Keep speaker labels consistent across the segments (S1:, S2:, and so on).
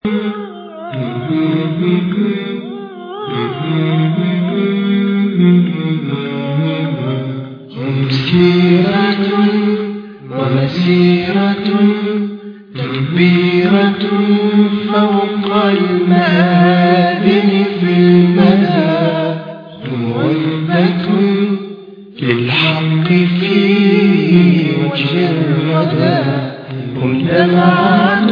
S1: هم سيرة ومسيرة تكبيرة فوق المآذن في المدى هم وثبة للحق في وجه الردى هم دمعة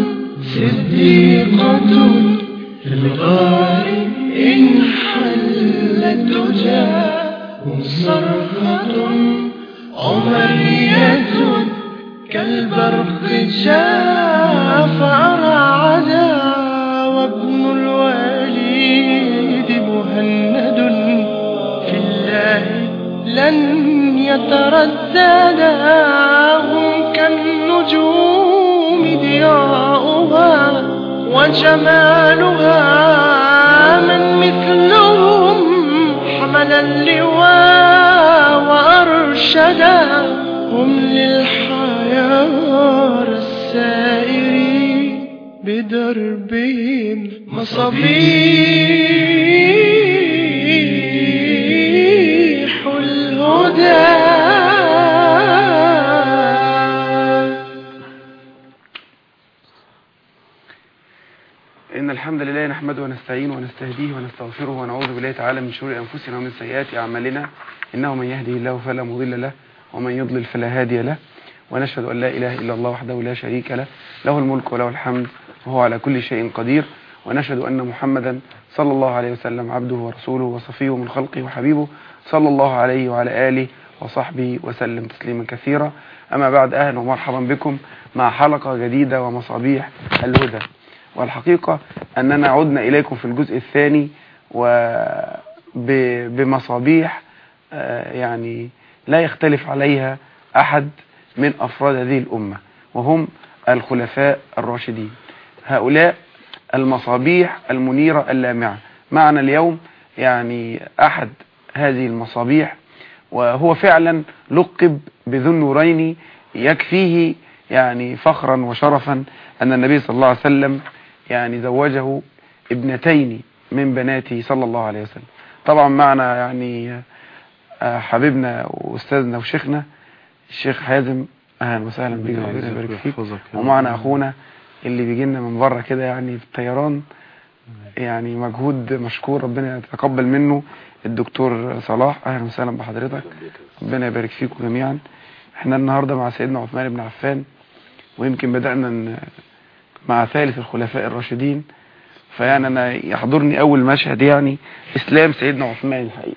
S1: صديقة في الغار إن حلت تجاه هم صرخة عمرية كالبرق جاء فأرعدا وابن الوليد مهند في الله لن يترددا هم كالنجوم ضياؤها وجمالها من مثلهم حمل اللواء وأرشدا هم للحيار السائرين بدربهم مصابيح الهدى
S2: إن الحمد لله نحمده ونستعينه ونستهديه ونستغفره ونعوذ بالله تعالى من شرور أنفسنا ومن سيئات أعمالنا إنه من يهده الله فلا مضل له ومن يضلل فلا هادي له ونشهد أن لا إله إلا الله وحده لا شريك له له الملك وله الحمد وهو على كل شيء قدير ونشهد أن محمدا صلى الله عليه وسلم عبده ورسوله وصفيه من خلقه وحبيبه صلى الله عليه وعلى آله وصحبه وسلم تسليما كثيرا أما بعد أهلا ومرحبا بكم مع حلقة جديدة ومصابيح الهدى والحقيقة أننا عدنا إليكم في الجزء الثاني وبمصابيح يعني لا يختلف عليها أحد من أفراد هذه الأمة وهم الخلفاء الراشدين هؤلاء المصابيح المنيرة اللامعة معنا اليوم يعني أحد هذه المصابيح وهو فعلا لقب بذو النورين يكفيه يعني فخرا وشرفا أن النبي صلى الله عليه وسلم يعني زوجه ابنتين من بناته صلى الله عليه وسلم طبعا معنا يعني حبيبنا واستاذنا وشيخنا الشيخ حازم اهلا وسهلا بك ربنا يبارك فيك ومعنا اخونا اللي بيجي لنا من بره كده يعني في الطيران يعني مجهود مشكور ربنا يتقبل منه الدكتور صلاح اهلا وسهلا بحضرتك ربنا يبارك فيكم جميعا احنا النهارده مع سيدنا عثمان بن عفان ويمكن بدأنا مع ثالث الخلفاء الراشدين فيعني انا يحضرني اول مشهد يعني اسلام سيدنا عثمان الحقيقه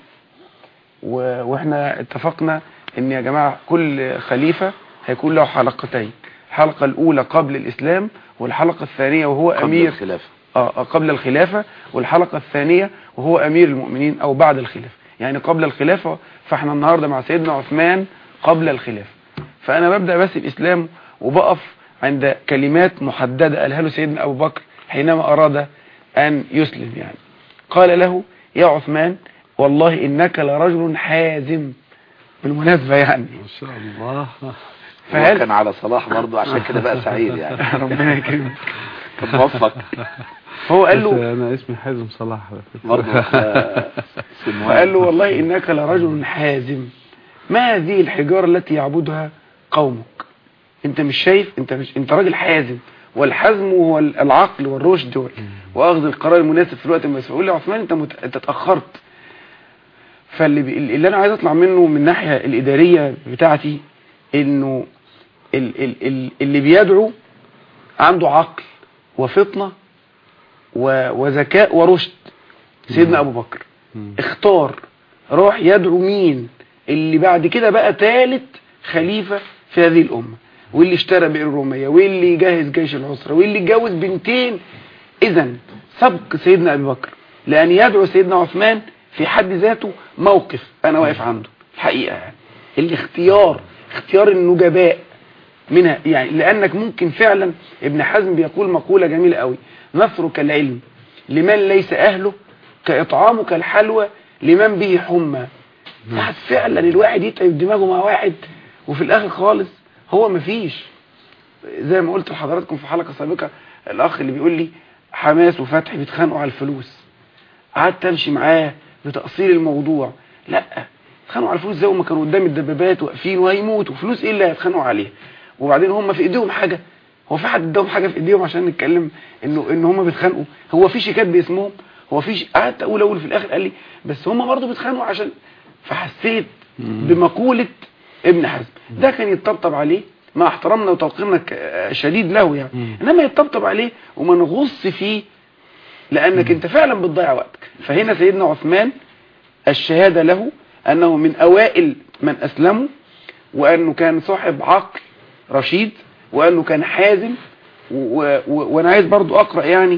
S2: واحنا اتفقنا ان يا جماعه كل خليفه هيكون له حلقتين الحلقه الاولى قبل الاسلام والحلقه الثانيه وهو
S3: قبل
S2: امير
S3: الخلافة
S2: آه قبل الخلافه والحلقه الثانيه وهو امير المؤمنين او بعد الخلافه يعني قبل الخلافه فاحنا النهارده مع سيدنا عثمان قبل الخلافه فانا ببدا بس الاسلام وبقف عند كلمات محددة قالها له سيدنا أبو بكر حينما أراد أن يسلم يعني قال له يا عثمان والله إنك لرجل حازم بالمناسبة يعني
S4: ما شاء الله
S3: فهل كان على صلاح برضه عشان كده بقى سعيد يعني
S2: ربنا يكرمك
S3: كان موفق
S2: هو قال له
S4: انا اسمي حازم صلاح على فكرة.
S3: برضه آه، سنوان.
S2: فقال له والله إنك لرجل حازم ما هذه الحجارة التي يعبدها قومك انت مش شايف انت مش انت راجل حازم والحزم هو العقل والرشد وال- واخذ القرار المناسب في الوقت المناسب يقول لي يا عثمان انت مت... انت اتاخرت فاللي بي... اللي انا عايز اطلع منه من الناحيه الاداريه بتاعتي انه ال... ال... ال... اللي بيدعو عنده عقل وفطنه و... وذكاء ورشد سيدنا ابو بكر
S4: مم.
S2: اختار راح يدعو مين اللي بعد كده بقى ثالث خليفة في هذه الأمة واللي اشترى بئر الرومية واللي جهز جيش العسرة واللي اتجوز بنتين إذا سبق سيدنا أبي بكر لأن يدعو سيدنا عثمان في حد ذاته موقف أنا واقف عنده الحقيقة يعني الاختيار اختيار النجباء منها يعني لأنك ممكن فعلا ابن حزم بيقول مقولة جميلة قوي نثرك العلم لمن ليس أهله كإطعامك الحلوى لمن به حمى ساعات فعلا الواحد يتعب دماغه مع واحد وفي الآخر خالص هو مفيش زي ما قلت لحضراتكم في حلقة سابقة الاخ اللي بيقول لي حماس وفتحي بيتخانقوا على الفلوس قعدت امشي معاه بتأصيل الموضوع لا اتخانقوا على الفلوس زي ما كانوا قدام الدبابات واقفين وهيموتوا فلوس ايه اللي هيتخانقوا عليها وبعدين هم في ايديهم حاجه هو في حد اداهم حاجه في ايديهم عشان نتكلم انه ان هم بيتخانقوا هو في شيكات باسمهم هو في ش... قعدت اقول اقول في الاخر قال لي بس هم برضه بيتخانقوا عشان فحسيت بمقوله ابن حزم ده كان يتطبطب عليه مع احترامنا وتوقيرنا ك- شديد له يعني
S4: مم.
S2: انما يتطبطب عليه وما نغص فيه لانك انت فعلا بتضيع وقتك فهنا سيدنا عثمان الشهادة له انه من اوائل من اسلموا وانه كان صاحب عقل رشيد وانه كان حازم و- و- وانا عايز برضو اقرأ يعني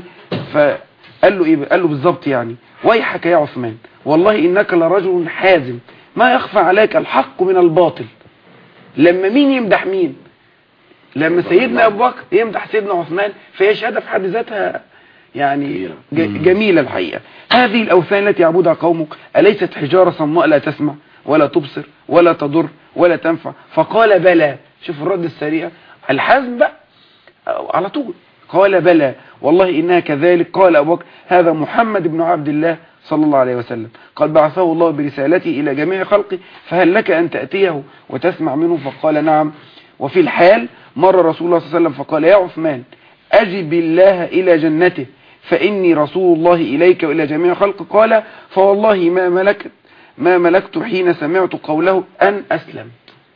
S2: فقال له ايه قال له بالظبط يعني ويحك يا عثمان والله انك لرجل حازم ما يخفى عليك الحق من الباطل لما مين يمدح مين لما سيدنا ابو بكر يمدح سيدنا عثمان فهي شهاده في حد ذاتها يعني ج- جميله الحقيقه هذه الاوثان التي يعبدها قومك اليست حجاره صماء لا تسمع ولا تبصر ولا تضر ولا تنفع فقال بلى شوف الرد السريع الحزم بقى على طول قال بلى والله إنها كذلك قال أبو بكر هذا محمد بن عبد الله صلى الله عليه وسلم قد بعثه الله برسالته إلى جميع خلقه فهل لك أن تأتيه وتسمع منه فقال نعم وفي الحال مر رسول الله صلى الله عليه وسلم فقال يا عثمان أجب الله إلى جنته فإني رسول الله إليك وإلى جميع خلقه قال فوالله ما ملكت ما ملكت حين سمعت قوله أن أسلمت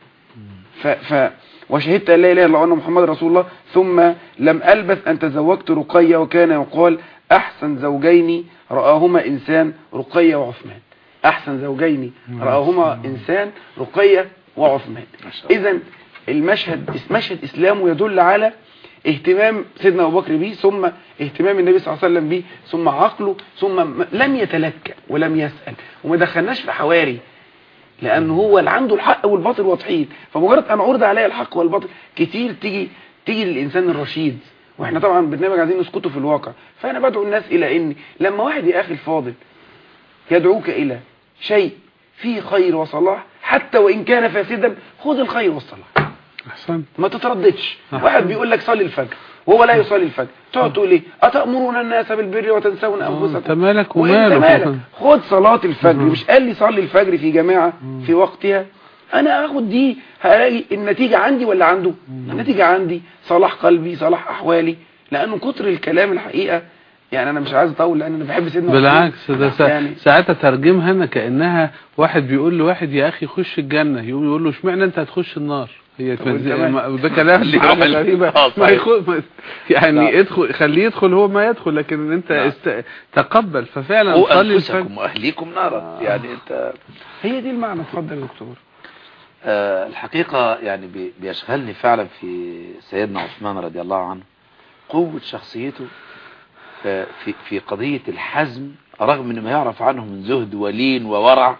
S2: ف ف وشهدت ان لا اله الا الله وان محمد رسول الله ثم لم البث ان تزوجت رقيه وكان يقال احسن زوجين راهما انسان رقيه وعثمان احسن زوجين راهما انسان رقيه وعثمان اذا المشهد مشهد اسلامه يدل على اهتمام سيدنا ابو بكر به ثم اهتمام النبي صلى الله عليه وسلم به ثم عقله ثم م- لم يتلكأ ولم يسأل وما دخلناش في حواري لان هو اللي عنده الحق والباطل واضحين فمجرد ان عرض عليا الحق والباطل كتير تيجي تيجي للانسان الرشيد واحنا طبعا برنامج عايزين نسقطه في الواقع فانا بدعو الناس الى ان لما واحد يا اخي الفاضل يدعوك الى شيء فيه خير وصلاح حتى وان كان فاسدا خذ الخير والصلاح
S4: احسنت
S2: ما تترددش
S4: أحسن.
S2: واحد بيقول لك صلي الفجر وهو لا يصلي الفجر تقعد تقول ايه اتامرون الناس بالبر وتنسون انفسكم
S4: انت مالك
S2: وانت
S4: وماله
S2: مالك خد صلاة الفجر
S4: مم.
S2: مش قال لي صلي الفجر في جماعة في وقتها انا اخد دي هلاقي النتيجة عندي ولا عنده النتيجة عندي صلاح قلبي صلاح احوالي لانه كتر الكلام الحقيقة يعني انا مش عايز اطول لان انا بحب سيدنا
S4: بالعكس ده سا...
S2: يعني
S4: ساعتها ترجمها انا كانها واحد بيقول لواحد يا اخي خش الجنه يقوم يقول له اشمعنى انت هتخش النار هي
S2: طب وانت مالك؟
S4: ما- ده كلام
S3: اللي
S4: حاجة
S3: يروح ال-
S4: غريبه
S3: آه،
S4: ما
S3: صحيح.
S4: يخل... ما- يعني
S3: نعم.
S4: ادخل خليه يدخل هو ما يدخل لكن انت
S3: نعم.
S4: است... تقبل ففعلا
S3: قوا
S4: صلي الفجر
S3: انفسكم واهليكم نارا يعني انت
S2: هي دي المعنى اتفضل يا دكتور
S3: آه، الحقيقة يعني بي- بيشغلني فعلا في سيدنا عثمان رضي الله عنه قوة شخصيته آه، في في قضية الحزم رغم انه ما يعرف عنه من زهد ولين وورع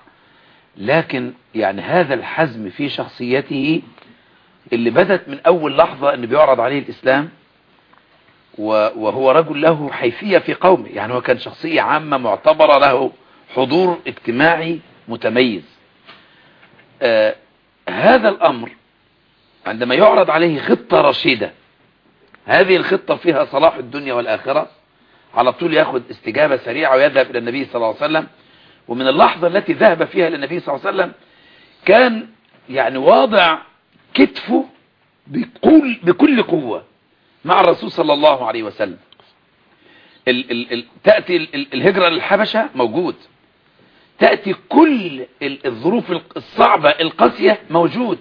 S3: لكن يعني هذا الحزم في شخصيته اللي بدت من اول لحظة ان بيعرض عليه الاسلام و- وهو رجل له حيثية في قومه يعني هو كان شخصية عامة معتبرة له حضور اجتماعي متميز آه هذا الأمر عندما يعرض عليه خطة رشيدة هذه الخطة فيها صلاح الدنيا والآخرة على طول ياخد استجابة سريعة ويذهب إلى النبي صلى الله عليه وسلم ومن اللحظة التي ذهب فيها إلى النبي صلى الله عليه وسلم كان يعني واضع كتفه بكل, بكل قوة مع الرسول صلى الله عليه وسلم ال ال ال تأتي ال ال الهجرة للحبشة موجود تأتي كل ال- الظروف الصعبة القاسية موجود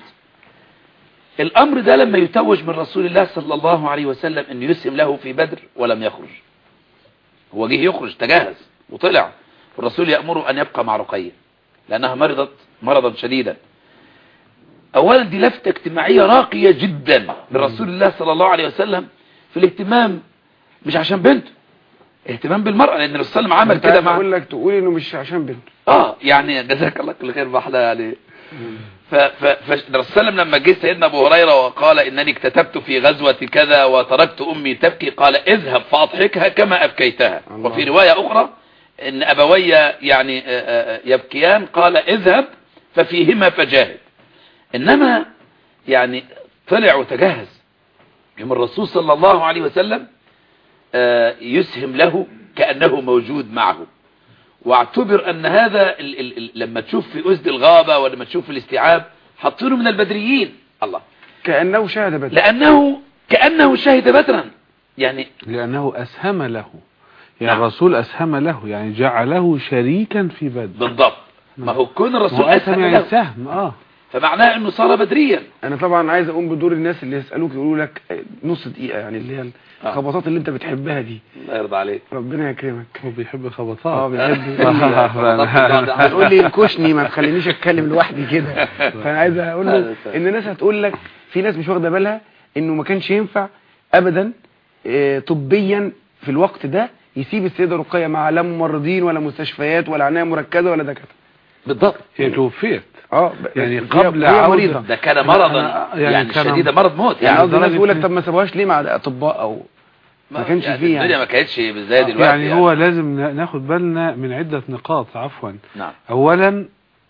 S3: الأمر ده لما يتوج من رسول الله صلى الله عليه وسلم أن يسهم له في بدر ولم يخرج هو جه يخرج تجهز وطلع والرسول يأمره أن يبقى مع رقية لأنها مرضت مرضا شديدا أولا دي لفتة اجتماعية راقية جدا من رسول الله صلى الله عليه وسلم في الاهتمام مش عشان بنته اهتمام بالمرأة لأن الرسول صلى الله عليه وسلم عمل كده مع
S2: اقول لك تقول انه مش عشان بنت
S3: اه يعني جزاك الله كل خير بحلى يعني ف ف فالرسول صلى الله عليه وسلم لما جه سيدنا ابو هريره وقال انني اكتتبت في غزوه كذا وتركت امي تبكي قال اذهب فاضحكها كما ابكيتها
S2: الله.
S3: وفي روايه اخرى ان ابوي يعني آه، آه، يبكيان قال اذهب ففيهما فجاهد انما يعني طلع وتجهز يوم الرسول صلى الله عليه وسلم آه، يسهم له كأنه موجود معه واعتبر أن هذا ال ال ال لما تشوف في أسد الغابة ولما تشوف في الاستيعاب حاطينه من البدريين الله
S2: كأنه شاهد بدر
S3: لأنه كأنه شهد بدرا يعني
S4: لأنه أسهم له يعني
S3: نعم.
S4: الرسول أسهم له يعني جعله شريكا في بدر
S3: بالضبط ما هو كون الرسول
S4: وأسهم
S3: أسهم
S4: يعني
S3: له
S4: السهم اه
S3: فمعناه أنه صار بدريا
S2: انا طبعا عايز اقوم بدور الناس اللي يسالوك يقولوا لك نص دقيقه يعني اللي هي الخبطات اللي انت بتحبها دي
S3: الله يرضى عليك
S2: ربنا يكرمك
S4: هو بيحب
S2: اه
S4: الخبطات
S2: بيحب
S3: آه.
S2: هتقول لي انكشني ما تخلينيش اتكلم لوحدي كده فانا عايز اقول
S3: لا،
S2: له
S3: لا، لا.
S2: ان الناس هتقول لك في ناس مش واخده بالها انه ما كانش ينفع ابدا آه، طبيا في الوقت ده يسيب السيده رقيه مع لا ممرضين ولا مستشفيات ولا عنايه مركزه ولا دكاتره
S3: بالضبط
S4: هي توفيت
S2: اه ب-
S4: يعني
S2: هي-
S4: قبل
S2: هي
S4: عودة-
S2: مريضه
S3: ده كان
S4: أنا-
S3: مرضا
S4: أنا-
S3: يعني,
S4: يعني كان-
S3: شديد مرض موت
S2: يعني
S3: يعني
S2: قصدي الناس
S4: درجة
S2: بيقول لك
S4: إن-
S2: طب ما سابوهاش ليه مع اطباء او ما كانش
S3: يعني
S2: فيه يعني.
S3: الدنيا ما كانتش زي دلوقتي
S4: يعني هو لازم نا- ناخد بالنا من عدة نقاط عفوا
S3: نعم
S4: أولا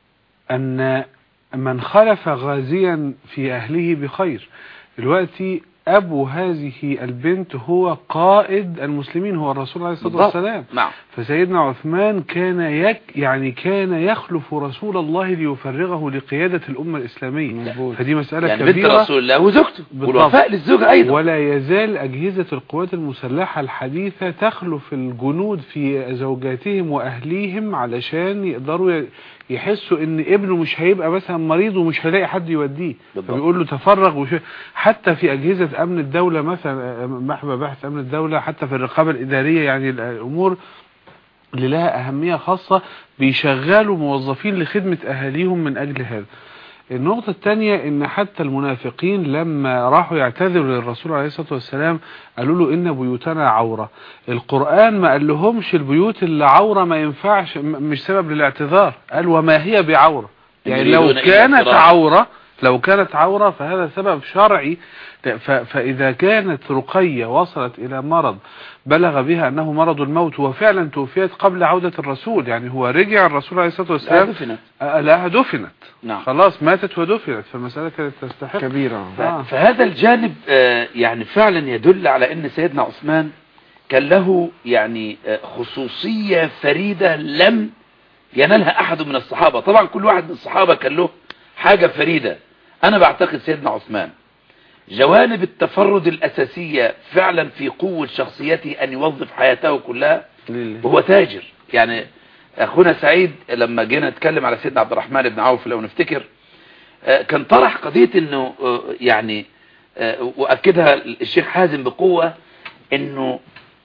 S4: أن من خلف غازيا في أهله بخير دلوقتي أبو هذه البنت هو قائد المسلمين هو الرسول عليه الصلاة
S3: بالضبط.
S4: والسلام
S3: نعم
S4: فسيدنا عثمان كان يك يعني كان يخلف رسول الله ليفرغه لقيادة الأمة الإسلامية
S2: مظبوط.
S4: فدي مسألة
S3: يعني بنت
S4: كبيرة
S3: رسول الله وزوجته
S4: بالضبط.
S3: والوفاء للزوجة أيضا
S4: ولا يزال أجهزة القوات المسلحة الحديثة تخلف الجنود في زوجاتهم وأهليهم علشان يقدروا ي- يحسوا ان ابنه مش هيبقى مثلا مريض ومش هيلاقي حد يوديه
S3: بالضبط.
S4: فبيقول له تفرغ وش... حتى في أجهزة أمن الدولة مثلا محبة بحث أمن الدولة حتى في الرقابة الإدارية يعني الأمور اللي لها أهمية خاصة بيشغلوا موظفين لخدمة أهاليهم من أجل هذا النقطة الثانية ان حتى المنافقين لما راحوا يعتذروا للرسول عليه الصلاة والسلام قالوا له ان بيوتنا عورة القرآن ما قال لهمش البيوت اللي عورة ما ينفعش م- مش سبب للاعتذار قال وما هي بعورة يعني لو
S3: يريدون إلا
S4: كانت
S3: فرارا.
S4: عورة لو كانت عورة فهذا سبب شرعي ف- فإذا كانت رقية وصلت إلى مرض بلغ بها أنه مرض الموت وفعلا توفيت قبل عودة الرسول يعني هو رجع الرسول عليه الصلاة والسلام
S3: دفنت.
S4: آه، لها دفنت
S3: نعم.
S4: خلاص ماتت ودفنت فالمسألة كانت تستحق
S2: كبيره
S3: ف-
S4: آه.
S3: فهذا الجانب آه، يعني فعلا يدل على ان سيدنا عثمان كان له يعني آه، خصوصية فريدة لم ينالها احد من الصحابة طبعا كل واحد من الصحابة كان له حاجة فريدة انا بعتقد سيدنا عثمان جوانب التفرد الاساسية فعلا في قوة شخصيته ان يوظف حياته كلها
S2: لله.
S3: وهو تاجر يعني اخونا سعيد لما جينا نتكلم على سيدنا عبد الرحمن بن عوف لو نفتكر آه، كان طرح قضية انه آه، يعني آه، واكدها الشيخ حازم بقوة انه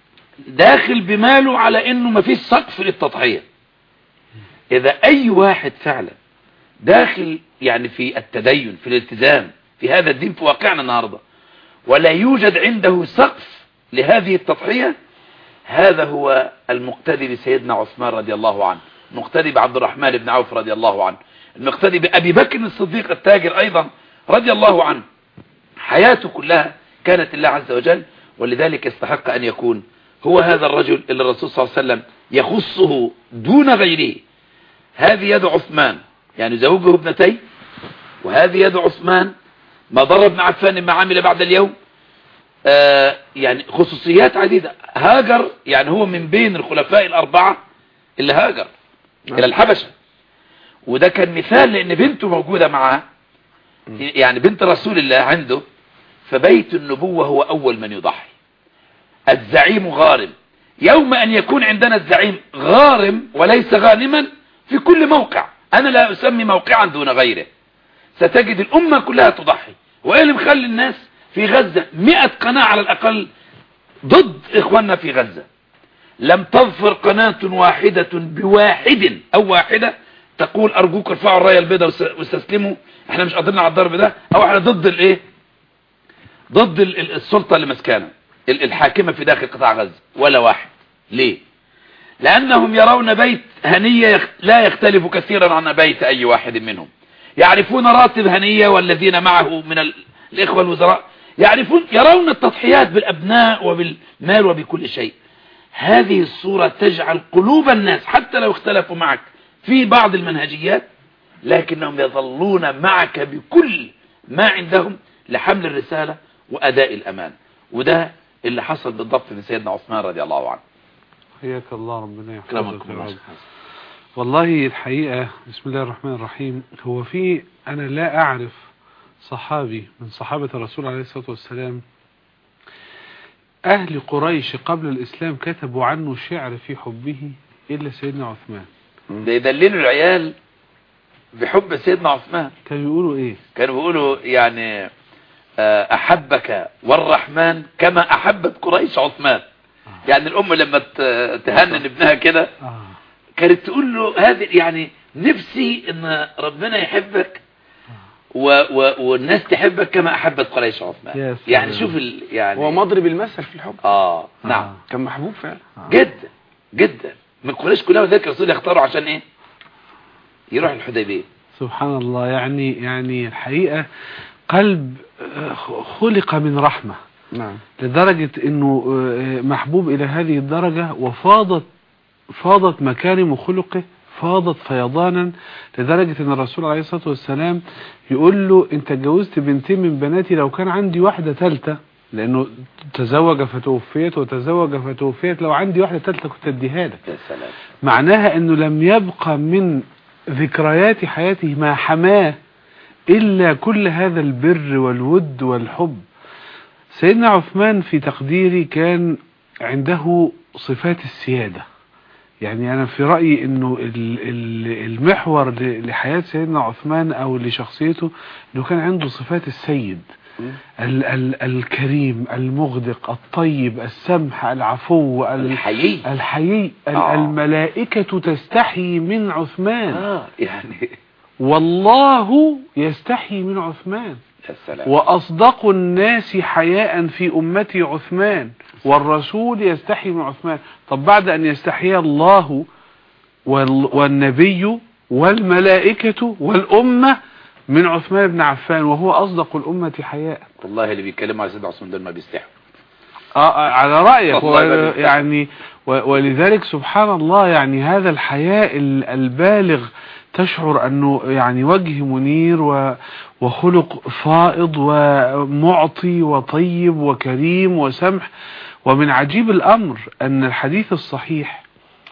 S3: داخل بماله على انه ما فيش سقف للتضحية اذا اي واحد فعلا داخل يعني في التدين في الالتزام في هذا الدين في واقعنا النهاردة ولا يوجد عنده سقف لهذه التضحية هذا هو المقتدي بسيدنا عثمان رضي الله عنه المقتدي بعبد الرحمن بن عوف رضي الله عنه المقتدي بأبي بكر الصديق التاجر أيضا رضي الله عنه حياته كلها كانت لله عز وجل ولذلك يستحق أن يكون هو هذا الرجل اللي الرسول صلى الله عليه وسلم يخصه دون غيره هذه يد عثمان يعني زوجه ابنتين وهذه يد عثمان ما ضر ابن عفان ما عمل بعد اليوم آه يعني خصوصيات عديدة هاجر يعني هو من بين الخلفاء الأربعة اللي هاجر إلى الحبشة وده كان مثال لأن بنته موجودة معاه يعني بنت رسول الله عنده فبيت النبوة هو أول من يضحي الزعيم غارم يوم أن يكون عندنا الزعيم غارم وليس غانما في كل موقع أنا لا أسمي موقعا دون غيره ستجد الأمة كلها تضحي وإيه اللي مخلي الناس في غزة مئة قناة على الأقل ضد إخواننا في غزة لم تظفر قناة واحدة بواحد أو واحدة تقول أرجوك ارفعوا الراية البيضاء واس- واستسلموا احنا مش قادرين على الضرب ده أو احنا ضد الإيه ضد ال- ال- السلطة اللي مسكانة ال- الحاكمة في داخل قطاع غزة ولا واحد ليه لأنهم يرون بيت هنية يخ- لا يختلف كثيرا عن بيت أي واحد منهم يعرفون راتب هنية والذين معه من ال- الإخوة الوزراء يعرفون يرون التضحيات بالأبناء وبالمال وبكل شيء هذه الصورة تجعل قلوب الناس حتى لو اختلفوا معك في بعض المنهجيات لكنهم يظلون معك بكل ما عندهم لحمل الرسالة وأداء الأمان وده اللي حصل بالضبط من سيدنا عثمان رضي الله عنه
S4: حياك الله ربنا يحفظك
S3: اكرمكم
S4: يا
S3: الله
S4: رب
S3: شيخ حسن.
S4: والله الحقيقة بسم الله الرحمن الرحيم هو في أنا لا أعرف صحابي من صحابة الرسول عليه الصلاة والسلام أهل قريش قبل الإسلام كتبوا عنه شعر في حبه إلا سيدنا عثمان
S3: ده يدللوا العيال بحب سيدنا عثمان
S4: كانوا يقولوا إيه
S3: كانوا بيقولوا يعني آه، أحبك والرحمن كما أحبت قريش عثمان يعني الأم لما ت- تهنن ابنها كده
S4: آه.
S3: كانت تقول له هذه يعني نفسي ان ربنا يحبك و و والناس تحبك كما احبت قريش
S4: يا
S3: عثمان
S4: سلام.
S3: يعني شوف ال يعني
S2: هو مضرب المثل في الحب
S3: اه نعم
S4: آه.
S2: كان محبوب فعلا
S3: جدا جدا من قريش كلها وذلك الرسول يختاروا عشان ايه يروح الحديبيه
S4: سبحان الله يعني يعني الحقيقة قلب آه، خلق من رحمة
S2: نعم
S4: لدرجة انه آه، محبوب الى هذه الدرجة وفاضت فاضت مكارم خلقه فاضت فيضانا لدرجة ان الرسول عليه الصلاة والسلام يقول له انت اتجوزت بنتين من بناتي لو كان عندي واحدة ثالثة لانه تزوج فتوفيت وتزوج فتوفيت لو عندي واحدة ثالثة كنت اديها لك
S3: يا سلام
S4: معناها انه لم يبقى من ذكريات حياته ما حماه الا كل هذا البر والود والحب سيدنا عثمان في تقديري كان عنده صفات السيادة يعني انا في رأيي انه ال- ال- المحور ل- لحياة سيدنا عثمان او لشخصيته انه كان عنده صفات السيد ال ال الكريم المغدق الطيب السمح العفو ال-
S3: الحيي
S4: الحيي ال-
S3: آه.
S4: الملائكة تستحي من عثمان
S3: اه يعني
S4: والله يستحي من عثمان
S3: يا سلام
S4: وأصدق الناس حياء في أمتي عثمان والرسول يستحي من عثمان طب بعد أن يستحي الله وال- والنبي والملائكة والأمة من عثمان بن عفان وهو أصدق الأمة حياء
S3: والله اللي بيتكلموا على سيدنا عثمان دول ما بيستحوا
S4: آه آه، على رأيك
S3: والله
S4: هو
S3: ما بيستحي.
S4: يعني و- ولذلك سبحان الله يعني هذا الحياء ال- البالغ تشعر أنه يعني وجه منير و- وخلق فائض ومعطي وطيب وكريم وسمح ومن عجيب الأمر أن الحديث الصحيح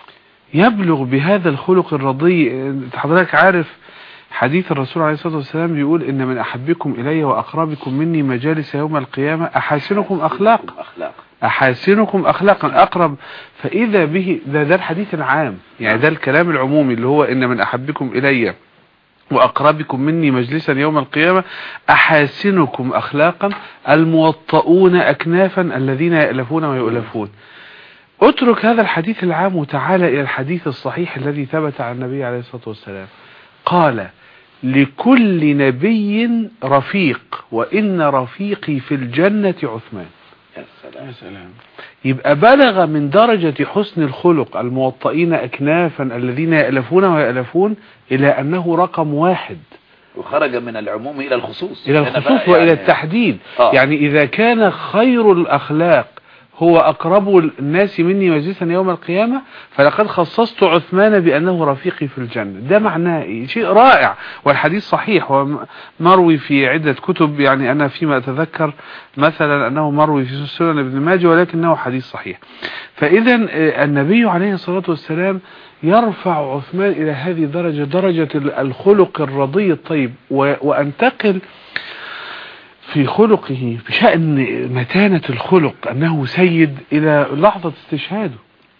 S4: يبلغ بهذا الخلق الرضي أنت حضرتك عارف حديث الرسول عليه الصلاة والسلام بيقول إن من أحبكم إلي وأقربكم مني مجالس يوم القيامة أحاسنكم أخلاق
S3: اخلاق
S4: أحاسنكم أخلاقا أقرب فإذا به ده, ده الحديث العام يعني ده الكلام العمومي اللي هو إن من أحبكم إلي وأقربكم مني مجلسا يوم القيامة أحاسنكم أخلاقا الموطؤون أكنافا الذين يألفون ويؤلفون اترك هذا الحديث العام وتعالى إلى الحديث الصحيح الذي ثبت عن النبي عليه الصلاة والسلام قال لكل نبي رفيق وإن رفيقي في الجنة عثمان
S3: يا سلام
S2: يا سلام
S4: يبقى بلغ من درجة حسن الخلق الموطئين أكنافا الذين يألفون ويألفون إلى أنه رقم واحد
S3: وخرج من العموم الى الخصوص
S4: إلى
S3: هنا
S4: الخصوص
S3: بقى
S4: وإلى
S3: يعني-
S4: التحديد
S3: آه.
S4: يعني إذا كان خير الأخلاق هو أقرب الناس مني مجلسا يوم القيامة فلقد خصصت عثمان بأنه رفيقي في الجنة ده معناه إيه؟ شيء رائع والحديث صحيح ومروي في عدة كتب يعني أنا فيما أتذكر مثلا أنه مروي في سنن ابن ماجه ولكنه حديث صحيح فإذا آه، النبي عليه الصلاة والسلام يرفع عثمان إلى هذه الدرجة درجة الخلق الرضي الطيب و- وأنتقل في خلقه بشأن متانة الخلق أنه سيد إلى لحظة استشهاده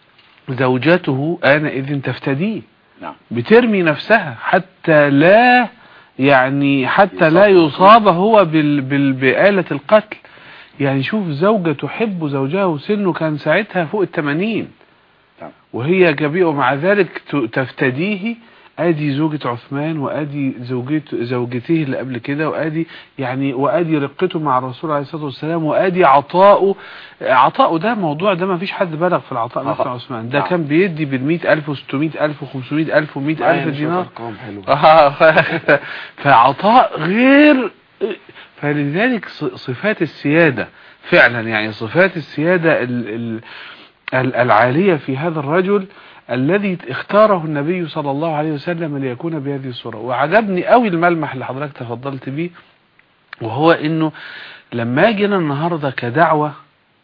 S4: زوجته آنئذ تفتديه
S3: نعم
S4: بترمي نفسها حتى لا يعني حتى لا يصاب هو بال بال بآلة القتل يعني شوف زوجة تحب زوجها وسنه كان ساعتها فوق التمانين
S3: نعم.
S4: وهي كبيرة ومع ذلك ت- تفتديه ادي زوجة عثمان وادي زوجته زوجته اللي قبل كده وادي يعني وادي رقته مع الرسول عليه الصلاه والسلام وادي عطاؤه عطاؤه ده موضوع ده ما فيش حد بلغ في العطاء مثل
S3: آه.
S4: عثمان ده
S3: نعم.
S4: كان بيدي بال ألف وستمائة ألف وخمسمائة ألف ومائة ألف دينار
S2: ارقام حلوه
S4: آه، ف- فعطاء غير فلذلك ص- صفات السيادة فعلا يعني صفات السيادة ال- ال- ال- العالية في هذا الرجل الذي اختاره النبي صلى الله عليه وسلم ليكون بهذه الصورة وعجبني قوي الملمح اللي حضرتك تفضلت بيه وهو انه لما اجي انا النهارده كدعوة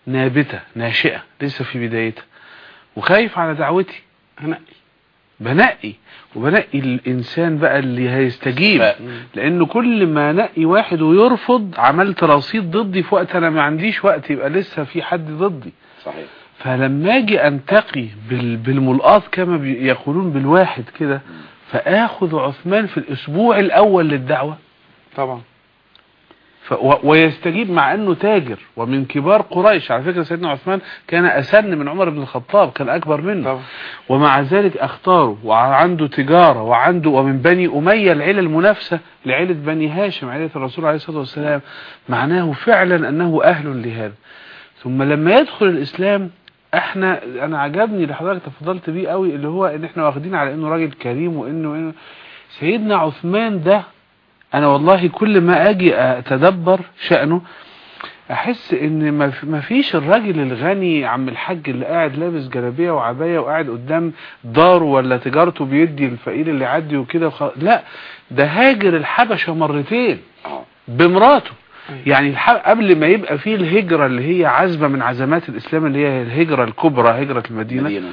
S4: نابتة ناشئة لسه في بدايتها وخايف على دعوتي
S2: هنقي
S4: بنقي وبنقي الانسان بقى اللي هيستجيب
S3: ف-
S4: لانه كل ما نقي واحد ويرفض عملت رصيد ضدي في وقت انا ما عنديش وقت يبقى لسه في حد ضدي
S3: صحيح
S4: فلما اجي انتقي بال- بالملقاط كما بي- يقولون بالواحد كده فاخذ عثمان في الاسبوع الاول للدعوة
S2: طبعا
S4: ف و- ويستجيب مع انه تاجر ومن كبار قريش على فكرة سيدنا عثمان كان اسن من عمر بن الخطاب كان اكبر منه
S2: طبعا
S4: ومع ذلك اختاره وعنده تجارة وعنده ومن بني أمية العيلة المنافسة لعيلة بني هاشم عيلة الرسول عليه الصلاة والسلام معناه فعلا أنه أهل لهذا ثم لما يدخل الإسلام احنا انا عجبني اللي حضرتك تفضلت بيه قوي اللي هو ان احنا واخدين على انه راجل كريم وانه إنه سيدنا عثمان ده انا والله كل ما اجي اتدبر شأنه احس ان ما في- ما فيش الراجل الغني عم الحاج اللي قاعد لابس جلابيه وعبايه وقاعد قدام داره ولا تجارته بيدي الفقير اللي يعدي وكده وخ... لا ده هاجر الحبشه مرتين
S3: اه
S4: بمراته
S2: أيوة.
S4: يعني الح... قبل ما يبقى فيه الهجره اللي هي عزبه من عزمات الاسلام اللي هي الهجره الكبرى هجره المدينه
S3: مدينة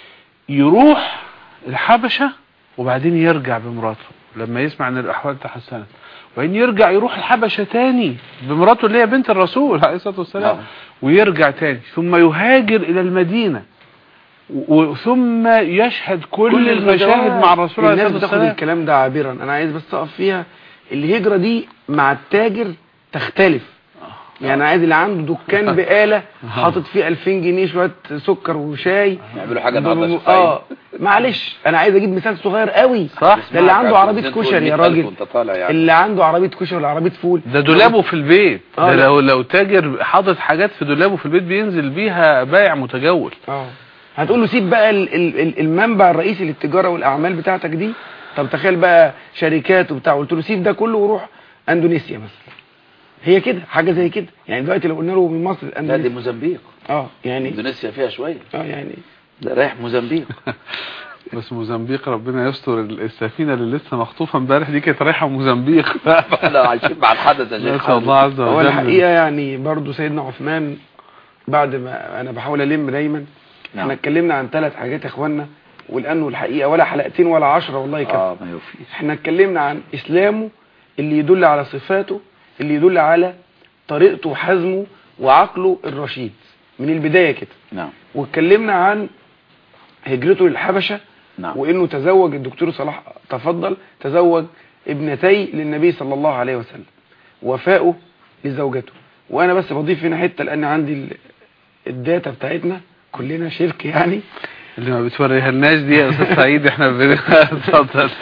S4: يروح الحبشة وبعدين يرجع بمراته لما يسمع ان الاحوال تحسنت وبعدين يرجع يروح الحبشة تاني بمراته اللي هي بنت الرسول عليه الصلاة والسلام
S3: نعم.
S4: ويرجع تاني ثم يهاجر الى المدينة و- ثم يشهد كل, المشاهد مع الرسول عليه
S2: الناس
S4: الصلاة
S2: بتاخد
S4: والسلام
S2: الكلام ده عابرا انا عايز بس اقف فيها الهجرة دي مع التاجر تختلف يعني عايز اللي عنده دكان بقالة حاطط فيه 2000 جنيه شوية سكر وشاي
S3: يعملوا حاجة النهارده
S2: ب-
S3: شوف
S2: اه معلش انا عايز اجيب مثال صغير قوي
S4: صح
S2: ده اللي عنده عربية
S3: تقول
S2: كشري يا
S3: 100,000
S2: راجل
S3: وانت طالع يعني
S2: اللي عنده عربية كشري ولا عربية فول
S4: ده دولابه في البيت
S2: آه،
S4: ده
S2: لا.
S4: لو لو تاجر حاطط حاجات في دولابه في البيت بينزل بيها بايع متجول
S2: اه هتقول له سيب بقى ال- ال- ال- المنبع الرئيسي للتجاره والاعمال بتاعتك دي طب تخيل بقى شركات وبتاع قلت له سيب ده كله وروح اندونيسيا مثلا هي كده حاجه زي كده يعني دلوقتي لو قلنا له من مصر
S3: لا دي
S2: اندونيسيا
S3: موزمبيق
S2: اه يعني
S3: اندونيسيا فيها شوية
S2: اه يعني
S3: ده رايح موزمبيق
S4: بس موزمبيق ربنا يستر السفينة اللي لسه مخطوفة امبارح دي كانت رايحة موزمبيق
S3: احنا عايشين مع الحدث يا شيخ
S4: نسأل الله عز
S2: هو
S4: وجل
S2: الحقيقه يعني برضو سيدنا عثمان بعد ما انا بحاول الم دايما
S3: نعم.
S2: احنا اتكلمنا عن ثلاث حاجات يا اخوانا ولانه الحقيقه ولا حلقتين ولا عشرة والله كده
S3: اه ما يوفيش
S2: احنا اتكلمنا عن اسلامه اللي يدل على صفاته اللي يدل على طريقته وحزمه وعقله الرشيد من البداية كده
S3: نعم
S2: واتكلمنا عن هجرته للحبشة
S3: نعم
S2: وانه تزوج الدكتور صلاح تفضل تزوج ابنتي للنبي صلى الله عليه وسلم وفاؤه لزوجته وانا بس بضيف هنا حتة لان عندي ال- الداتا بتاعتنا كلنا شرك يعني
S4: اللي ما بتوريها الناس دي يا استاذ سعيد احنا بن- اتفضل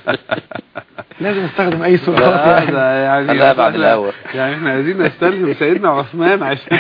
S2: لازم استخدم اي صورة
S4: لا،
S2: يعني
S4: ده يعني
S3: خليها بعد الهوا.
S4: يعني احنا عايزين نستلهم سيدنا عثمان عشان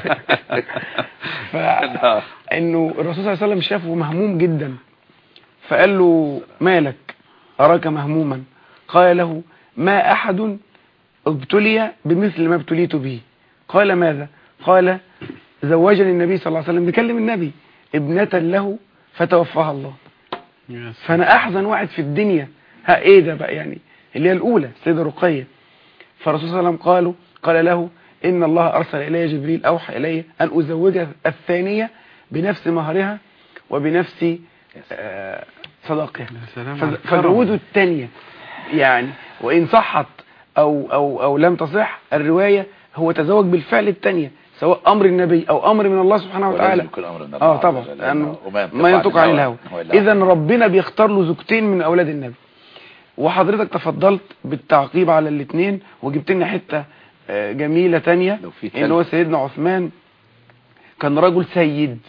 S2: ف- انه الرسول صلى الله عليه وسلم شافه مهموم جدا فقال له مالك اراك مهموما قال له ما احد ابتلي بمثل ما ابتليت به قال ماذا قال زوجني النبي صلى الله عليه وسلم بيكلم النبي ابنة له فتوفاها الله فانا احزن واحد في الدنيا ها ايه ده بقى يعني اللي هي الاولى السيده رقيه فالرسول صلى الله عليه وسلم قالوا قال له ان الله ارسل الي جبريل اوحى الي ان ازوجها الثانيه بنفس مهرها وبنفس آه، صداقها
S4: يا سلام على
S2: فز-
S4: الكرم.
S2: فزودوا الثانيه يعني وان صحت او او او لم تصح الروايه هو تزوج بالفعل الثانيه سواء امر النبي او امر من الله سبحانه وتعالى
S3: ولازم يكون امر النبي
S2: اه
S3: عز
S2: طبعا
S3: وجل،
S2: لانه
S3: وما
S2: ما ينطق عن الهوى
S3: هو إلا
S2: اذا ربنا بيختار له زوجتين من اولاد النبي وحضرتك تفضلت بالتعقيب على الاثنين وجبت لنا حته آه، جميله تانية
S3: لو في
S2: ان هو سيدنا عثمان كان رجل سيد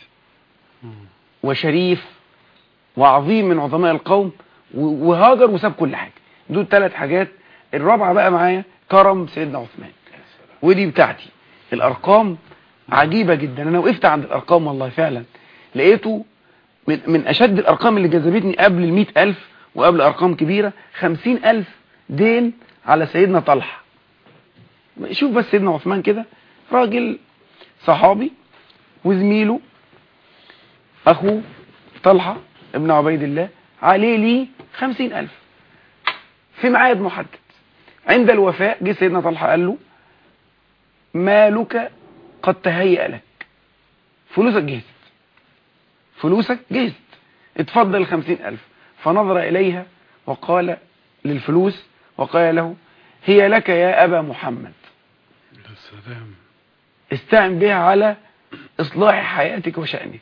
S2: وشريف وعظيم من عظماء القوم و- وهاجر وساب كل حاجه دول ثلاث حاجات الرابعه بقى معايا كرم سيدنا عثمان ودي بتاعتي الارقام عجيبه جدا انا وقفت عند الارقام والله فعلا لقيته من, من اشد الارقام اللي جذبتني قبل المئة الف وقبل ارقام كبيرة خمسين الف دين على سيدنا طلحة شوف بس سيدنا عثمان كده راجل صحابي وزميله اخوه طلحة ابن عبيد الله عليه ليه خمسين الف في ميعاد محدد عند الوفاء جه سيدنا طلحة قال له مالك قد تهيأ لك فلوسك جهزت فلوسك جهزت اتفضل الخمسين ألف فنظر إليها وقال للفلوس وقال له هي لك يا أبا محمد
S4: يا سلام
S2: استعن بها على إصلاح حياتك وشأنك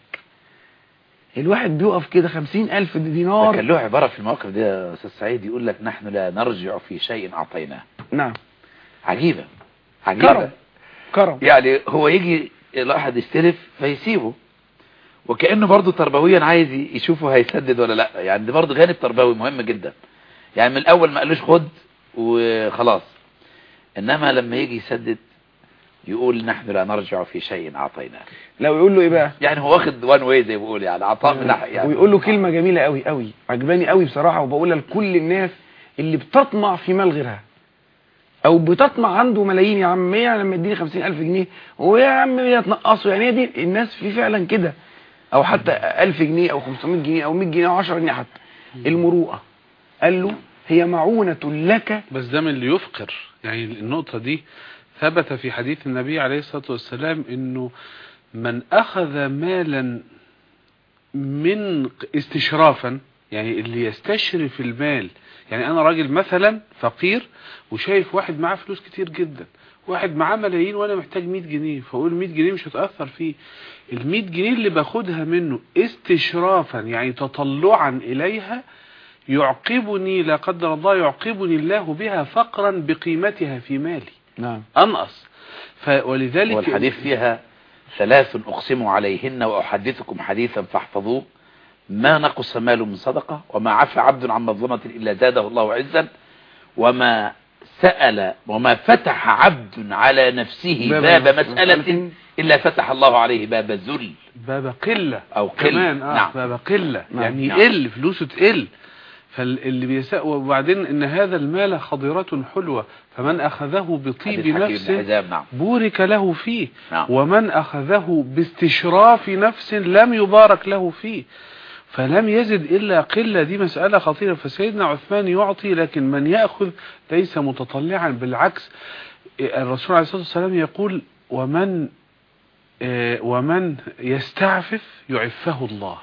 S2: الواحد بيقف كده خمسين ألف
S3: ده
S2: دينار
S3: كان له عبارة في المواقف دي يا أستاذ سعيد يقول لك نحن لا نرجع في شيء أعطيناه
S2: نعم
S3: عجيبة عجيبة
S2: كرم كرم
S3: يعني هو يجي الواحد يستلف فيسيبه وكأنه برضه تربويا عايز يشوفه هيسدد ولا لا يعني ده برضه جانب تربوي مهم جدا يعني من الأول ما قالوش خد وخلاص إنما لما يجي يسدد يقول نحن لا نرجع في شيء أعطيناه
S2: لو يقول له ايه بقى
S3: يعني هو واخد وان واي زي ما بيقول يعني عطاء من ناحية يعني
S2: ويقول له كلمة جميلة قوي قوي عجباني قوي بصراحة وبقولها لكل الناس اللي بتطمع في مال غيرها او بتطمع عنده ملايين يا عم ايه لما يديني خمسين الف جنيه ويا عم ايه تنقصه يعني هي دي الناس في فعلا كده او حتى الف جنيه او 500 جنيه او 100 جنيه او 10 جنيه حتى المروءة قال له هي معونة لك
S4: بس ده من اللي يفقر يعني النقطة دي ثبت في حديث النبي عليه الصلاة والسلام انه من اخذ مالا من استشرافا يعني اللي يستشرف المال يعني انا راجل مثلا فقير وشايف واحد معاه فلوس كتير جدا واحد معاه ملايين وانا محتاج 100 جنيه فاقول 100 جنيه مش هتأثر فيه ال 100 جنيه اللي باخدها منه استشرافا يعني تطلعا اليها يعقبني لا قدر الله يعقبني الله بها فقرا بقيمتها في مالي
S2: نعم
S4: انقص ف ولذلك
S3: والحديث فيها ثلاث أقسم عليهن وأحدثكم حديثا فاحفظوه ما نقص مال من صدقة وما عفى عبد عن مظلمة إلا زاده الله عزا وما سأل وما فتح عبد على نفسه
S2: باب
S3: باب
S2: مسألة
S3: مسألة إلا فتح الله عليه باب ذل
S4: باب قلة
S3: أو قل
S4: كمان آه
S3: نعم
S4: باب قلة
S2: نعم.
S4: يعني
S3: نعم.
S4: يقل فلوسه تقل فاللي بيساء وبعدين ان هذا المال خضرة حلوة فمن اخذه
S3: حديث
S4: بطيب
S3: حكيم بن
S4: نفس
S3: حزام نعم
S4: بورك له فيه
S3: نعم.
S4: ومن أخذه باستشراف نفس لم يبارك له فيه فلم يزد إلا قلة دي مسألة خطيرة فسيدنا عثمان يعطي لكن من يأخذ ليس متطلعا بالعكس الرسول عليه الصلاة والسلام يقول ومن آه، ومن يستعفف يعفه الله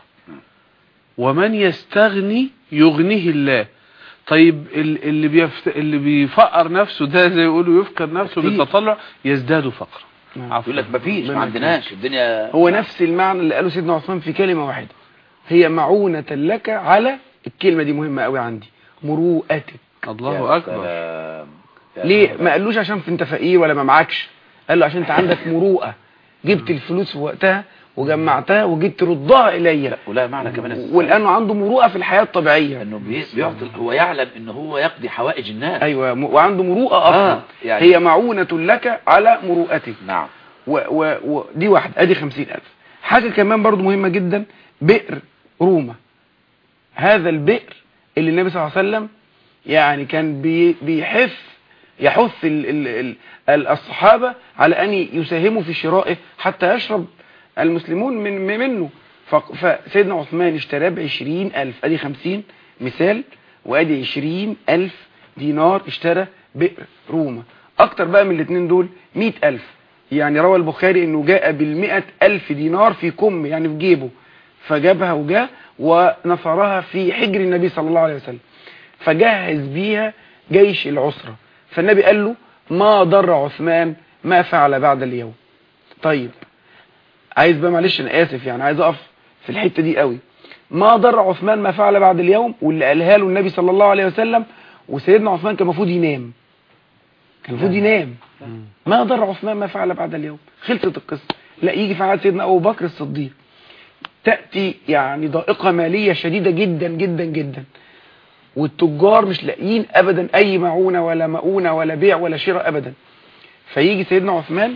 S4: ومن يستغني يغنيه الله طيب ال- اللي بيفت... اللي بيفقر نفسه ده زي يقولوا يفقر نفسه
S3: كتير.
S4: بالتطلع يزداد فقرا
S2: نعم.
S4: عفوا.
S3: يقول لك مفيش ما
S2: ربنا
S3: عندناش الدنيا
S2: هو نفس المعنى اللي قاله سيدنا عثمان في كلمة واحدة هي معونة لك على الكلمة دي مهمة قوي عندي مروءتك
S4: الله
S3: يا
S4: أكبر
S3: سلام. يا
S2: ليه
S3: سلام.
S2: ما قالوش عشان انت فقير ولا ما معكش قال له عشان انت عندك مروءة جبت الفلوس في وقتها وجمعتها وجيت تردها الي
S3: لا ولا معنى كمان يا أستاذ
S2: والآن عنده مروءة في الحياة الطبيعية
S3: انه بي- بيعطي هو يعلم ان هو يقضي حوائج الناس
S2: ايوه م- وعنده مروءة اصلا
S3: آه، يعني-
S2: هي معونة لك على مروءتك
S3: نعم
S2: ودي و... و... دي واحدة ادي خمسين الف حاجة كمان برضو مهمة جدا بئر روما هذا البئر اللي النبي صلى الله عليه وسلم يعني كان بي... بيحث يحث ال... ال... ال... ال- الصحابة على ان يساهموا في شرائه حتى يشرب المسلمون من من- منه ف... فسيدنا عثمان اشتراه بعشرين الف ادي خمسين مثال وادي عشرين الف دينار اشترى بئر روما اكتر بقى من الاثنين دول مئة الف يعني روى البخاري انه جاء بالمئة الف دينار في كم يعني في جيبه فجابها وجاء ونصرها في حجر النبي صلى الله عليه وسلم فجهز بيها جيش العسرة فالنبي قال له ما ضر عثمان ما فعل بعد اليوم طيب عايز بقى معلش انا اسف يعني عايز اقف في الحتة دي قوي ما ضر عثمان ما فعل بعد اليوم واللي قالها له النبي صلى الله عليه وسلم وسيدنا عثمان كان المفروض ينام كان المفروض ينام ما ضر عثمان ما فعل بعد اليوم خلصت القصة لا يجي في عهد سيدنا ابو بكر الصديق تأتي يعني ضائقة مالية شديدة جدا جدا جدا والتجار مش لاقيين ابدا اي معونة ولا مؤونة ولا بيع ولا شراء ابدا فيجي سيدنا عثمان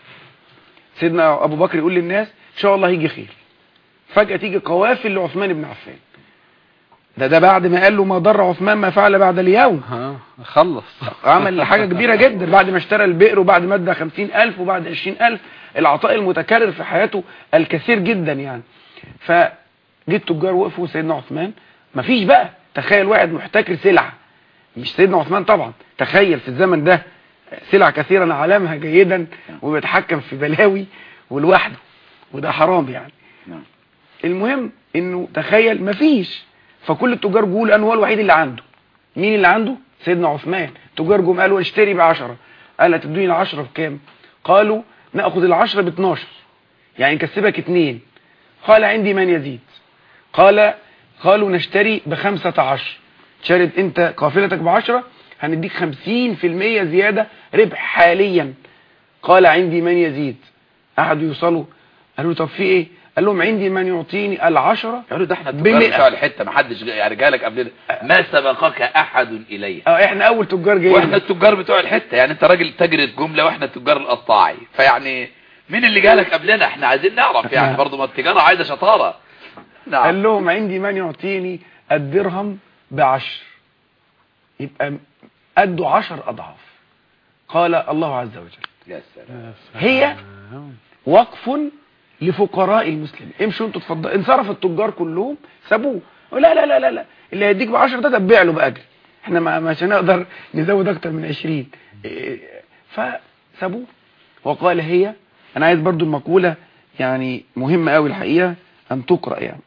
S2: سيدنا ابو بكر يقول للناس ان شاء الله هيجي خير فجأة تيجي قوافل لعثمان بن عفان ده ده بعد ما قال له ما ضر عثمان ما فعل بعد اليوم
S4: ها خلص
S2: عمل حاجة كبيرة جدا بعد ما اشترى البئر وبعد ما ادى خمسين ألف وبعد عشرين ألف العطاء المتكرر في حياته الكثير جدا يعني فجه التجار وقفوا سيدنا عثمان مفيش بقى تخيل واحد محتكر سلعة مش سيدنا عثمان طبعا تخيل في الزمن ده سلع كثيرا علمها جيدا وبيتحكم في بلاوي ولوحده وده حرام يعني
S3: نعم
S2: المهم انه تخيل مفيش فكل التجار جول انا هو الوحيد اللي عنده مين اللي عنده سيدنا عثمان تجار جم قالوا اشتري بعشرة قال هتدوني العشرة بكام قالوا ناخذ العشرة ب 12 يعني نكسبك اتنين قال عندي من يزيد قال قالوا نشتري بخمسة عشر شارد انت قافلتك بعشرة هنديك خمسين في المية زيادة ربح حاليا قال عندي من يزيد قعدوا يوصلوا قالوا طب في ايه قال لهم عندي من يعطيني العشرة
S3: قالوا ده احنا التجار
S2: بمئة.
S3: بتوع الحته ما حدش جا- يعني جالك قبلنا ما سبقك احد اليه
S2: اه احنا اول تجار
S3: واحنا
S2: جايين
S3: التجار بتوع الحته يعني انت راجل تاجر الجمله واحنا التجار القطاعي فيعني مين اللي جالك قبلنا احنا عايزين نعرف يعني برضه ما التجاره عايزه شطاره نعم
S2: قال لهم عندي من يعطيني الدرهم بعشر يبقى قدوا عشر اضعاف قال الله عز وجل
S3: يا سلام
S2: هي وقف لفقراء المسلمين امشوا انتوا اتفضلوا انصرف التجار كلهم سابوه لا لا لا لا لا اللي هيديك ب 10 ده تبيع له باجر احنا ما مش هنقدر نزود اكتر من 20 إيه، فسابوه وقال هي انا عايز برضو المقولة يعني مهمة قوي الحقيقة ان تقرأ يعني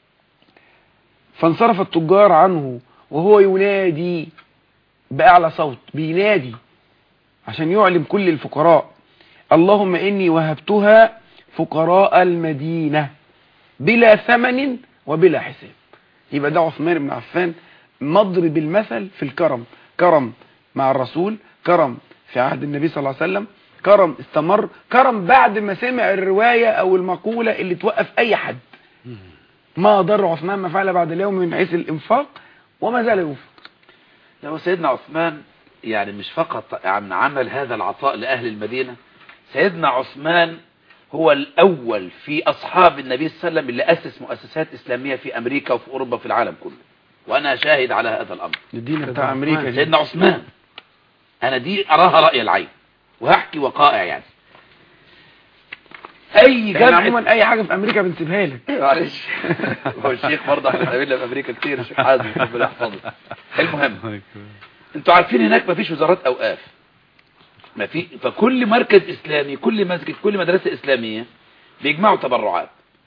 S2: فانصرف التجار عنه وهو ينادي بأعلى صوت بينادي عشان يعلم كل الفقراء اللهم إني وهبتها فقراء المدينة بلا ثمن وبلا حساب يبقى ده عثمان بن عفان مضرب المثل في الكرم كرم مع الرسول كرم في عهد النبي صلى الله عليه وسلم كرم استمر كرم بعد ما سمع الرواية أو المقولة اللي توقف أي حد ما ضر عثمان ما فعل بعد اليوم من حيث الإنفاق وما زال ينفق
S3: لو سيدنا عثمان يعني مش فقط عن عمل هذا العطاء لأهل المدينة سيدنا عثمان هو الأول في أصحاب النبي صلى الله عليه وسلم اللي أسس مؤسسات إسلامية في أمريكا وفي أوروبا في العالم كله وأنا شاهد على هذا الأمر
S2: الدين بتاع أمريكا دي.
S3: سيدنا عثمان أنا دي أراها رأي العين وهحكي وقائع يعني أي
S2: يعني
S3: جامعة
S2: عموما أي حاجة في أمريكا بنسيبها لك
S3: معلش هو الشيخ برضه احنا قابلنا في امريكا كتير الشيخ حازم ربنا يحفظه المهم انتوا عارفين هناك مفيش وزارات اوقاف ما في فكل مركز اسلامي كل مسجد كل مدرسه اسلاميه بيجمعوا تبرعات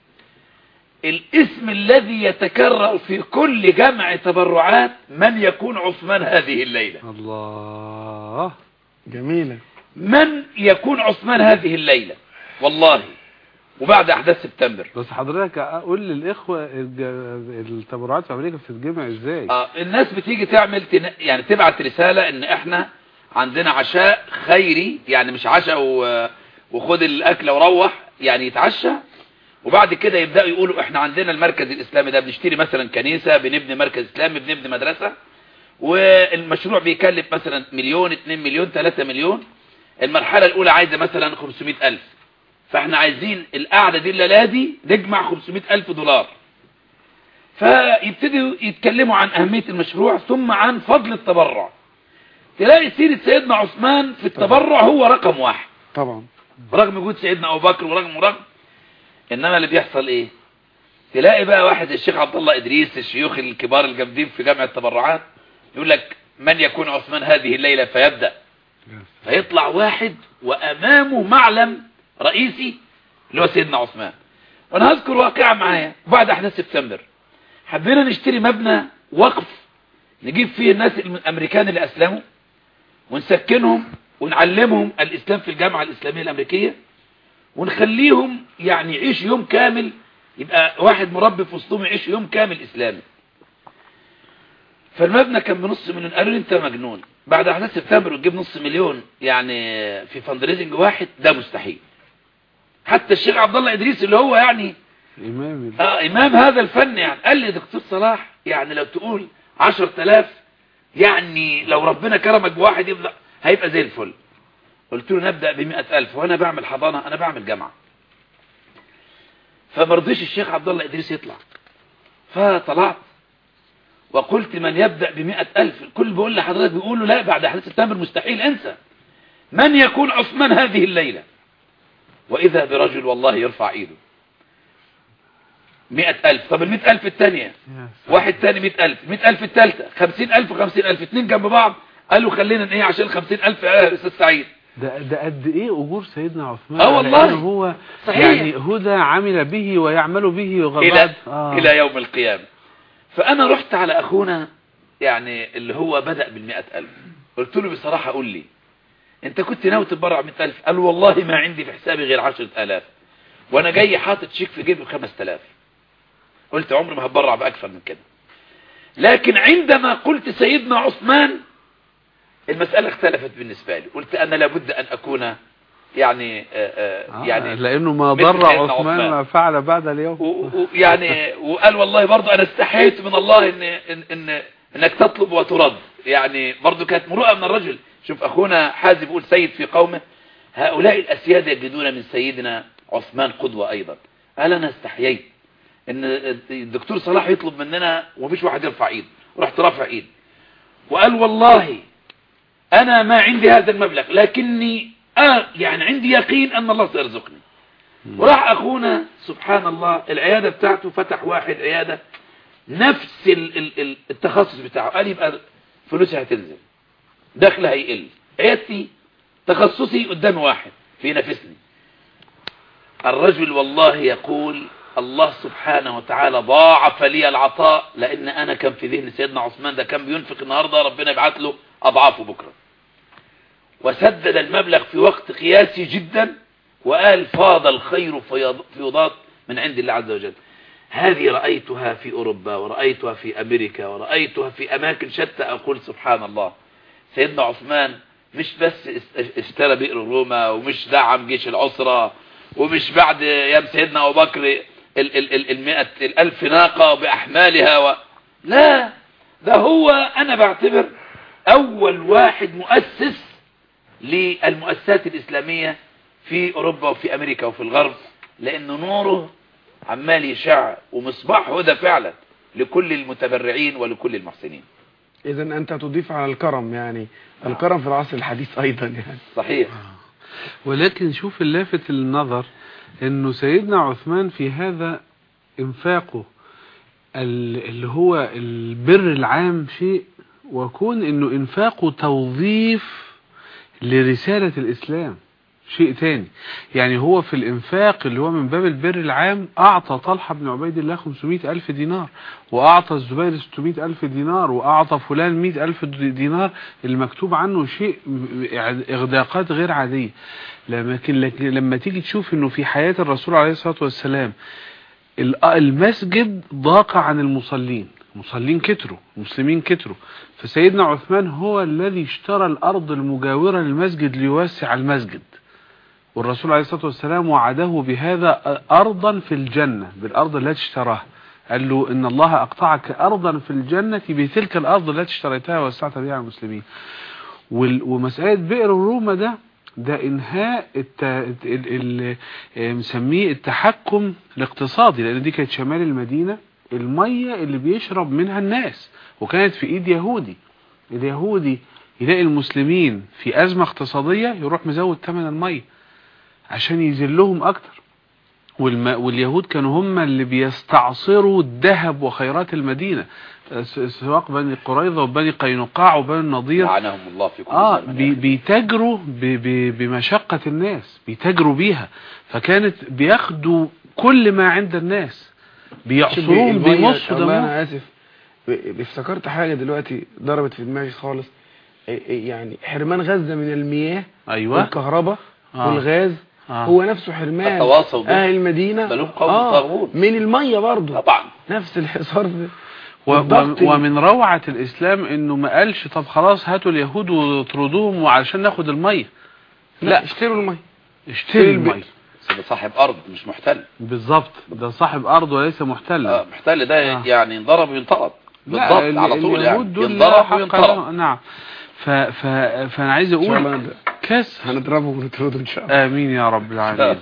S3: الاسم الذي يتكرر في كل جمع تبرعات من يكون عثمان هذه الليله
S4: الله
S2: جميلة
S3: من يكون عثمان هذه الليله والله وبعد احداث سبتمبر
S4: بس حضرتك قول للاخوه الج- التبرعات في امريكا بتتجمع ازاي
S3: آه الناس بتيجي تعمل تن... يعني تبعت رسالة ان احنا عندنا عشاء خيري يعني مش عشاء و... وخد الاكل وروح يعني يتعشى وبعد كده يبدأوا يقولوا احنا عندنا المركز الاسلامي ده بنشتري مثلا كنيسة بنبني مركز اسلامي بنبني مدرسة والمشروع بيكلف مثلا مليون 2 مليون 3 مليون المرحلة الاولى عايزة مثلا 500 الف فاحنا عايزين القعدة دي الليلة دي نجمع 500 الف دولار فيبتدوا يتكلموا عن أهمية المشروع ثم عن فضل التبرع تلاقي سيرة سيدنا عثمان في التبرع هو رقم واحد
S2: طبعا
S3: رغم وجود سيدنا أبو بكر ورغم ورغم إنما اللي بيحصل إيه تلاقي بقى واحد الشيخ عبد الله إدريس الشيوخ الكبار الجامدين في جامع التبرعات يقول لك من يكون عثمان هذه الليلة فيبدأ فيطلع واحد وأمامه معلم رئيسي اللي هو سيدنا عثمان وأنا هذكر واقعة معايا بعد أحداث سبتمبر حبينا نشتري مبنى وقف نجيب فيه الناس الأمريكان اللي أسلموا ونسكنهم ونعلمهم الإسلام في الجامعة الإسلامية الأمريكية ونخليهم يعني يعيش يوم كامل يبقى واحد مربي في وسطهم يعيش يوم كامل إسلامي فالمبنى كان بنص مليون قالوا لي انت مجنون بعد احداث سبتمبر وتجيب نص مليون يعني في فاندريزنج واحد ده مستحيل حتى الشيخ عبد الله ادريس اللي هو يعني
S4: الامام ال-
S3: آه إمام هذا الفن يعني قال لي دكتور صلاح يعني لو تقول عشر تلاف يعني لو ربنا كرمك بواحد يبدأ هيبقى زي الفل قلت له نبدأ بمئة ألف وأنا بعمل حضانة أنا بعمل جامعة فمرضيش الشيخ عبد الله إدريس يطلع فطلعت وقلت من يبدأ بمئة ألف الكل بيقول لحضرتك بيقول له لا بعد أحداث سبتمبر مستحيل انسى من يكون عثمان هذه الليلة وإذا برجل والله يرفع إيده مئة ألف طب المئة ألف الثانية
S4: يا سلام.
S3: واحد تاني مئة ألف مئة ألف الثالثة خمسين ألف خمسين ألف اتنين جنب بعض قالوا خلينا ايه عشان خمسين ألف يا أستاذ سعيد
S4: ده ده قد ايه اجور سيدنا عثمان
S3: آه
S4: على
S3: والله.
S4: إنه هو
S3: صحيح.
S4: يعني هدى عمل به ويعمل به وغباد
S3: إلى,
S4: آه.
S3: إلى يوم القيامة فأنا رحت على أخونا يعني اللي هو بدأ بالمئة ألف قلت له بصراحة قول لي أنت كنت ناوي تتبرع مئة ألف قال والله ما عندي في حسابي غير عشرة ألاف وأنا جاي حاطط شيك في جيبي بخمس ألاف قلت عمري ما هتبرع بأكثر من كده لكن عندما قلت سيدنا عثمان المسألة اختلفت بالنسبة لي قلت أنا لابد أن أكون يعني آه، آه،
S4: آه
S3: يعني
S4: لانه ما
S3: مثل
S4: ضر
S3: سيدنا
S4: عثمان
S3: عثمان.
S4: ما فعل بعد اليوم
S3: و- و- يعني وقال والله برضه انا استحيت من الله ان ان, إن انك تطلب وترد يعني برضه كانت مروءه من الرجل شوف اخونا حازم بيقول سيد في قومه هؤلاء الاسياد يجدون من سيدنا عثمان قدوه ايضا قال انا استحييت ان الدكتور صلاح يطلب مننا ومفيش واحد يرفع ايد رحت رافع ايد وقال والله انا ما عندي هذا المبلغ لكني آه يعني عندي يقين ان الله سيرزقني وراح اخونا سبحان الله العيادة بتاعته فتح واحد عيادة نفس ال- ال- ال- التخصص بتاعه قال يبقى فلوسي هتنزل دخلها هيقل عيادتي تخصصي قدام واحد في نفسني الرجل والله يقول الله سبحانه وتعالى ضاعف لي العطاء لان انا كان في ذهن سيدنا عثمان ده كان بينفق النهاردة ربنا يبعت له اضعافه بكرة وسدد المبلغ في وقت قياسي جدا وقال فاض الخير فيض- فيضات من عند الله عز وجل هذه رأيتها في أوروبا ورأيتها في أمريكا ورأيتها في أماكن شتى أقول سبحان الله سيدنا عثمان مش بس است- اشترى بئر روما ومش دعم جيش العسرة ومش بعد ايام سيدنا أبو بكر ال- ال- ال- المئة الألف ناقة بأحمالها و... لا ده هو أنا بعتبر أول واحد مؤسس للمؤسسات الإسلامية في أوروبا وفي أمريكا وفي الغرب لأن نوره عمال يشع ومصباح هدى فعلا لكل المتبرعين ولكل المحسنين
S2: اذا انت تضيف على الكرم يعني الكرم في العصر الحديث ايضا يعني
S3: صحيح
S4: ولكن شوف اللافت للنظر انه سيدنا عثمان في هذا انفاقه ال- اللي هو البر العام شيء وكون انه انفاقه توظيف لرسالة الاسلام شيء تاني يعني هو في الانفاق اللي هو من باب البر العام اعطى طلحة بن عبيد الله 500 الف دينار واعطى الزبير 600 الف دينار واعطى فلان 100 الف دينار المكتوب عنه شيء اغداقات غير عادية لكن لكن لما تيجي تشوف انه في حياة الرسول عليه الصلاة والسلام ال- المسجد ضاق عن المصلين المصلين كتروا المسلمين كتروا فسيدنا عثمان هو الذي اشترى الأرض المجاورة للمسجد ليوسع المسجد والرسول عليه الصلاة والسلام وعده بهذا أرضا في الجنة بالأرض التي اشتراها قال له إن الله أقطعك أرضا في الجنة بتلك الأرض التي اشتريتها ووسعت بها على المسلمين وال- ومسألة بئر الرومة ده ده انهاء الت... ال... ال... ال... مسميه التحكم الاقتصادي لان دي كانت شمال المدينة المية اللي بيشرب منها الناس وكانت في ايد يهودي اليهودي يلاقي المسلمين في ازمة اقتصادية يروح مزود ثمن المية عشان يذلهم اكتر والم... واليهود كانوا هم اللي بيستعصروا الذهب وخيرات المدينة س- سواق بني قريظة وبني قينقاع وبني النضير
S3: لعنهم الله في كل
S4: اه
S3: زمن
S4: بي بيتاجروا ب- ب- بمشقة الناس بيتاجروا بيها فكانت بياخدوا كل ما عند الناس بيعصروهم
S2: المية-
S4: بيمصوا
S2: والله
S4: دمهم
S2: انا اسف ب- افتكرت حاجة دلوقتي ضربت في دماغي خالص إيه- إيه يعني حرمان غزة من المياه
S4: ايوه
S2: والكهرباء
S4: آه.
S2: والغاز
S4: آه.
S2: هو نفسه حرمان
S3: التواصل به.
S2: اهل المدينة
S3: بل هم قوم طاغون.
S2: من المية برضه
S3: طبعا
S2: نفس الحصار ده
S4: و-
S2: والضغط
S4: و- ومن روعة الاسلام انه ما قالش طب خلاص هاتوا اليهود وطردوهم وعلشان ناخد المية
S2: لا
S4: لا
S2: اشتروا المية
S4: اشتري
S2: الب-
S4: المية
S3: بس ده صاحب ارض مش محتل
S4: بالظبط ده صاحب ارض وليس محتل
S3: آه محتل ده
S4: آه.
S3: يعني ينضرب وينطرد
S4: لا
S3: بالضبط
S4: ال-
S3: على طول
S4: اليهود
S3: يعني
S4: دول لا
S3: ينضرب
S4: حق
S3: وينطرد
S4: لهم. نعم ف ف فانا عايز
S2: ان شاء الله
S4: اقول
S2: هند-
S4: كسر
S2: هنضربه ونطرده ان شاء الله
S4: امين يا رب العالمين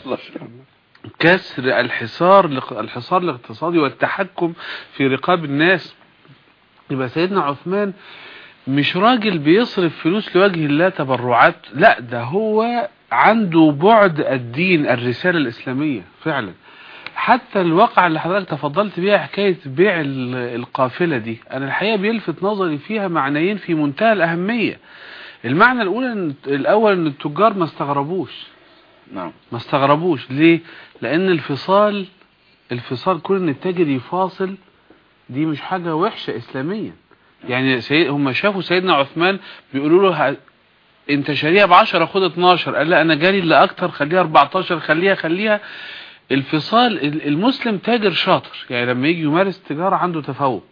S4: كسر الحصار الحصار الاقتصادي والتحكم في رقاب الناس يبقى سيدنا عثمان مش راجل بيصرف فلوس لوجه الله تبرعات لا ده هو عنده بعد الدين الرسالة الإسلامية فعلا حتى الواقع اللي حضرتك تفضلت بيها حكاية بيع ال- القافلة دي أنا الحقيقة بيلفت نظري فيها معنيين في منتهى الأهمية المعنى الاولى ان الاول ان التجار ما استغربوش
S3: نعم
S4: ما استغربوش ليه لان الفصال الفصال كل ان التاجر يفاصل دي مش حاجة وحشة اسلاميا يعني سيد هم شافوا سيدنا عثمان بيقولوا له ه- انت شاريها ب 10 خد 12 قال لا انا جاري اللي اكتر خليها 14 خليها خليها الفصال ال- المسلم تاجر شاطر يعني لما يجي يمارس تجارة عنده تفوق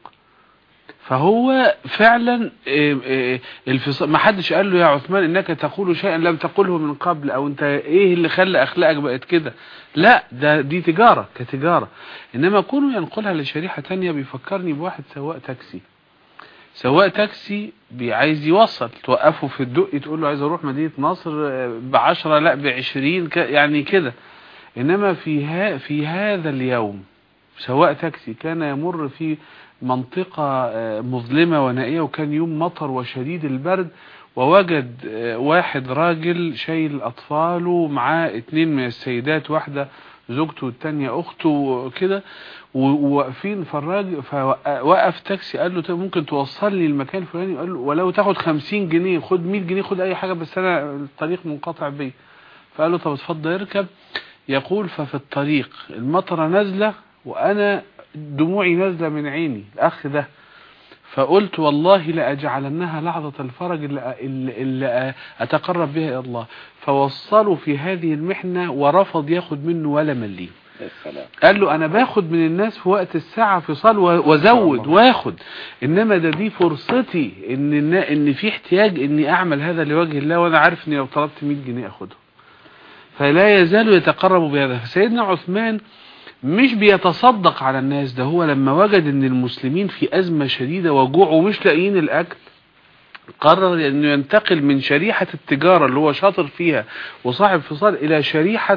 S4: فهو فعلا آه، آه، الفصال ما حدش قال له يا عثمان انك تقول شيئا لم تقله من قبل او انت ايه اللي خلى اخلاقك بقت كده لا ده دي تجارة كتجارة انما كونه ينقلها لشريحة تانية بيفكرني بواحد سواق تاكسي سواق تاكسي بي- عايز يوصل توقفه في الدق تقول له عايز اروح مدينة نصر آه، بعشرة لا بعشرين ك- يعني كده انما في ها في هذا اليوم سواق تاكسي كان يمر في منطقة آه، مظلمة ونائية وكان يوم مطر وشديد البرد ووجد آه، واحد راجل شايل أطفاله معاه اتنين من السيدات واحدة زوجته والتانية أخته وكده و- وواقفين فالراجل فوقف تاكسي قال له طيب ممكن توصلني المكان الفلاني قال له ولو تاخد 50 جنيه خد 100 جنيه خد أي حاجة بس أنا الطريق منقطع بي فقال له طب اتفضل اركب يقول ففي الطريق المطرة نازلة وأنا دموعي نازلة من عيني الأخ ده فقلت والله لأجعلنها لحظة الفرج اللي, اللي, اللي أتقرب بها إلى الله فوصلوا في هذه المحنة ورفض ياخد منه ولا مليم
S3: يا سلام
S4: قال له انا باخد من الناس في وقت الساعة فصال و- وازود واخد انما ده دي فرصتي ان النا- ان في احتياج اني اعمل هذا لوجه الله وانا عارف اني لو طلبت 100 جنيه اخده فلا يزال يتقرب بهذا فسيدنا عثمان مش بيتصدق على الناس ده هو لما وجد ان المسلمين في ازمة شديدة وجوع ومش لاقيين الاكل قرر انه ينتقل من شريحة التجارة اللي هو شاطر فيها وصاحب فصال الى شريحة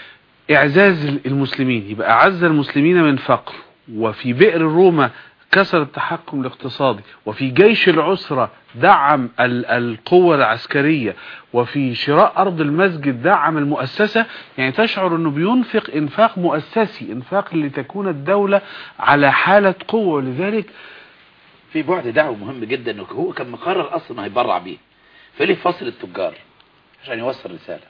S4: اعزاز المسلمين يبقى اعز المسلمين من فقر وفي بئر روما كسر التحكم الاقتصادي وفي جيش العسرة دعم ال- القوة العسكرية وفي شراء أرض المسجد دعم المؤسسة يعني تشعر أنه بينفق إنفاق مؤسسي إنفاق لتكون الدولة على حالة قوة ولذلك
S3: في بعد دعوة مهم جدا انه هو كان مقرر اصلا انه هيبرع بيه فليه فصل التجار عشان يوصل رسالة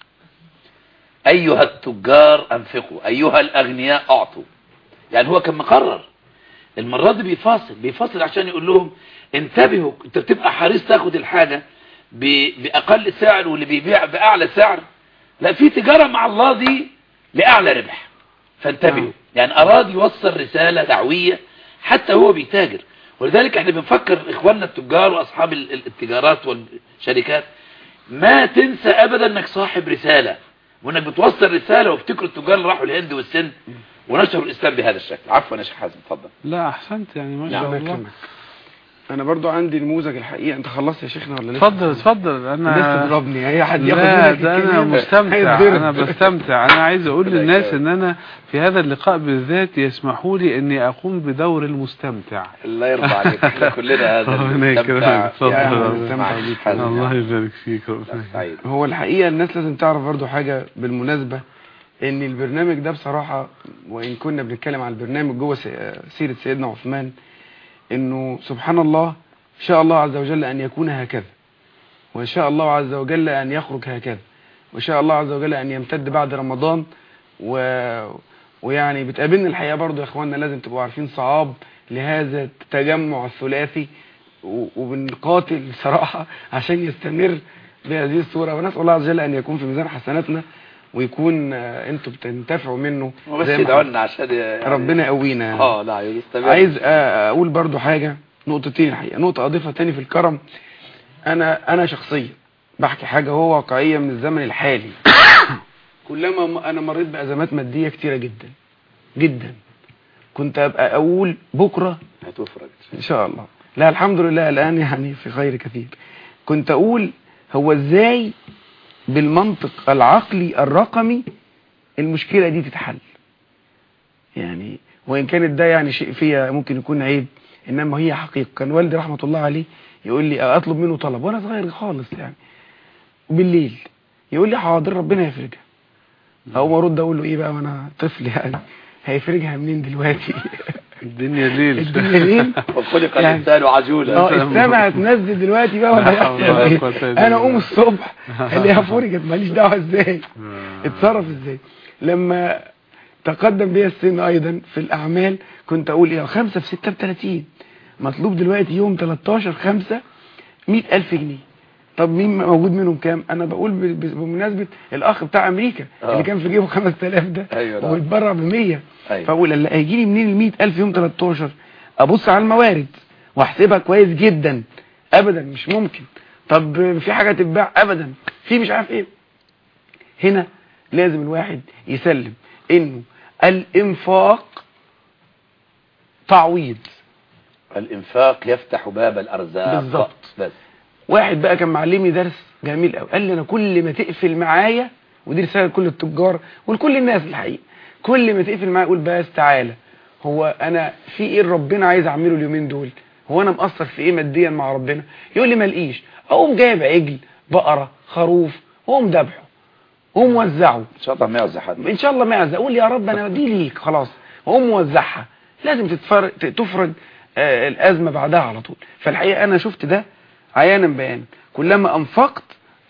S3: ايها التجار انفقوا ايها الاغنياء اعطوا يعني هو كان مقرر المرة دي بيفاصل بيفاصل عشان يقول لهم انتبهوا انت بتبقى حريص تاخد الحاجة ب- باقل سعر واللي بيبيع باعلى سعر لا في تجارة مع الله دي لاعلى ربح فانتبهوا
S4: نعم.
S3: يعني اراد يوصل رسالة دعوية حتى هو بيتاجر ولذلك احنا بنفكر اخواننا التجار واصحاب ال- ال- التجارات والشركات ما تنسى ابدا انك صاحب رسالة وانك بتوصل رسالة وافتكروا التجار اللي راحوا الهند والسند ونشروا الاسلام بهذا الشكل عفوا يا شيخ حازم اتفضل
S4: لا أحسنت يعني ما شاء
S2: الله
S4: الله
S2: يكرمك انا برضو عندي نموذج الحقيقه انت خلصت يا شيخنا ولا لسه
S4: اتفضل اتفضل
S2: لسه
S4: أنا
S2: تضربني اي حد ياخد
S4: لا
S2: منك
S4: ده انا
S2: الكلمة
S4: مستمتع
S2: هيتضرب.
S4: انا بستمتع انا عايز اقول
S3: ربنا
S4: للناس
S3: يكرمك.
S4: ان انا في هذا اللقاء بالذات يسمحوا لي اني اقوم بدور المستمتع
S3: الله يرضى عليك احنا كلنا هذا
S4: ربنا
S3: المستمتع
S4: يكرمك. اتفضل.
S3: يعني
S2: ربنا
S3: مع
S2: يستمتع بيك.
S3: حازم
S4: الله
S3: يعني.
S4: يبارك فيك ربنا
S3: سعيد
S2: هو الحقيقة الناس لازم تعرف برضو حاجة بالمناسبة ان البرنامج ده بصراحة وان كنا بنتكلم عن البرنامج جوه سي- سيرة سيدنا عثمان انه سبحان الله شاء الله عز وجل ان يكون هكذا وان شاء الله عز وجل ان يخرج هكذا وشاء الله عز وجل ان يمتد بعد رمضان و... ويعني بتقابلنا الحقيقة برضو يا اخواننا لازم تبقوا عارفين صعاب لهذا التجمع الثلاثي و- وبنقاتل صراحة عشان يستمر بهذه الصورة ونسأل الله عز وجل أن يكون في ميزان حسناتنا ويكون آه، انتوا بتنتفعوا منه
S3: وبس
S2: زي ما
S3: يدعوا لنا عشان يعني
S2: ربنا يقوينا يعني.
S3: اه لا يستمر
S2: عايز آه، اقول برضو حاجة نقطتين الحقيقة نقطة اضيفها تاني في الكرم انا انا شخصيا بحكي حاجة هو واقعية من الزمن الحالي كلما م- انا مريت بازمات مادية كتيرة جدا جدا كنت ابقى اقول بكرة
S3: هتفرج
S2: ان شاء الله لا الحمد لله الان يعني في خير كثير كنت اقول هو ازاي بالمنطق العقلي الرقمي المشكلة دي تتحل يعني وان كانت ده يعني شيء فيها ممكن يكون عيب انما هي حقيقة كان والدي رحمة الله عليه يقول لي اطلب منه طلب وانا صغير خالص يعني بالليل يقول لي حاضر ربنا يفرجها اقوم ارد اقول له ايه بقى وانا طفل يعني هيفرجها منين دلوقتي
S4: الدنيا ليل
S2: الدنيا ليل
S3: وخلق
S2: يعني-
S3: الانسان عجولا
S2: اه السماء هتنزل دلوقتي بقى ولا
S4: لا حول ولا
S2: هيحصل
S4: قوة
S2: ايه
S4: إلا
S2: انا اقوم
S4: بالله.
S2: الصبح الاقيها فرجت ماليش دعوه ازاي
S4: آه.
S2: اتصرف ازاي لما تقدم بيا السن ايضا في الاعمال كنت اقول ايه خمسة في ستة بتلاتين مطلوب دلوقتي يوم 13 خمسة مئة الف جنيه طب مين موجود منهم كام انا بقول ب- ب- بمناسبة الاخ بتاع امريكا
S3: آه.
S2: اللي كان في جيبه 5000 ده
S3: أيوة نعم.
S2: ويتبرع ب 100
S3: أيوة.
S2: فاقول لا هيجي لي منين ال 100000 يوم 13 ابص على الموارد واحسبها كويس جدا ابدا مش ممكن طب في حاجه تتباع ابدا في مش عارف ايه هنا لازم الواحد يسلم انه الانفاق تعويض
S3: الانفاق يفتح باب الارزاق
S2: بالظبط.
S3: بس
S2: واحد بقى كان معلمني درس جميل قوي قال لي انا كل ما تقفل معايا ودي رساله لكل التجار ولكل الناس الحقيقه كل ما تقفل معايا قول بس تعالى هو انا في ايه ربنا عايز اعمله اليومين دول هو انا مقصر في ايه ماديا مع ربنا يقول لي ما لقيش اقوم جايب عجل بقره خروف واقوم ذبحه واقوم موزعه
S3: ان شاء الله ما يوزع حد
S2: ان شاء الله معزه اقول يا رب انا دي ليك خلاص واقوم موزعها لازم تتفرج تفرج آه الازمه بعدها على طول فالحقيقه انا شفت ده عيانا بيانا كلما انفقت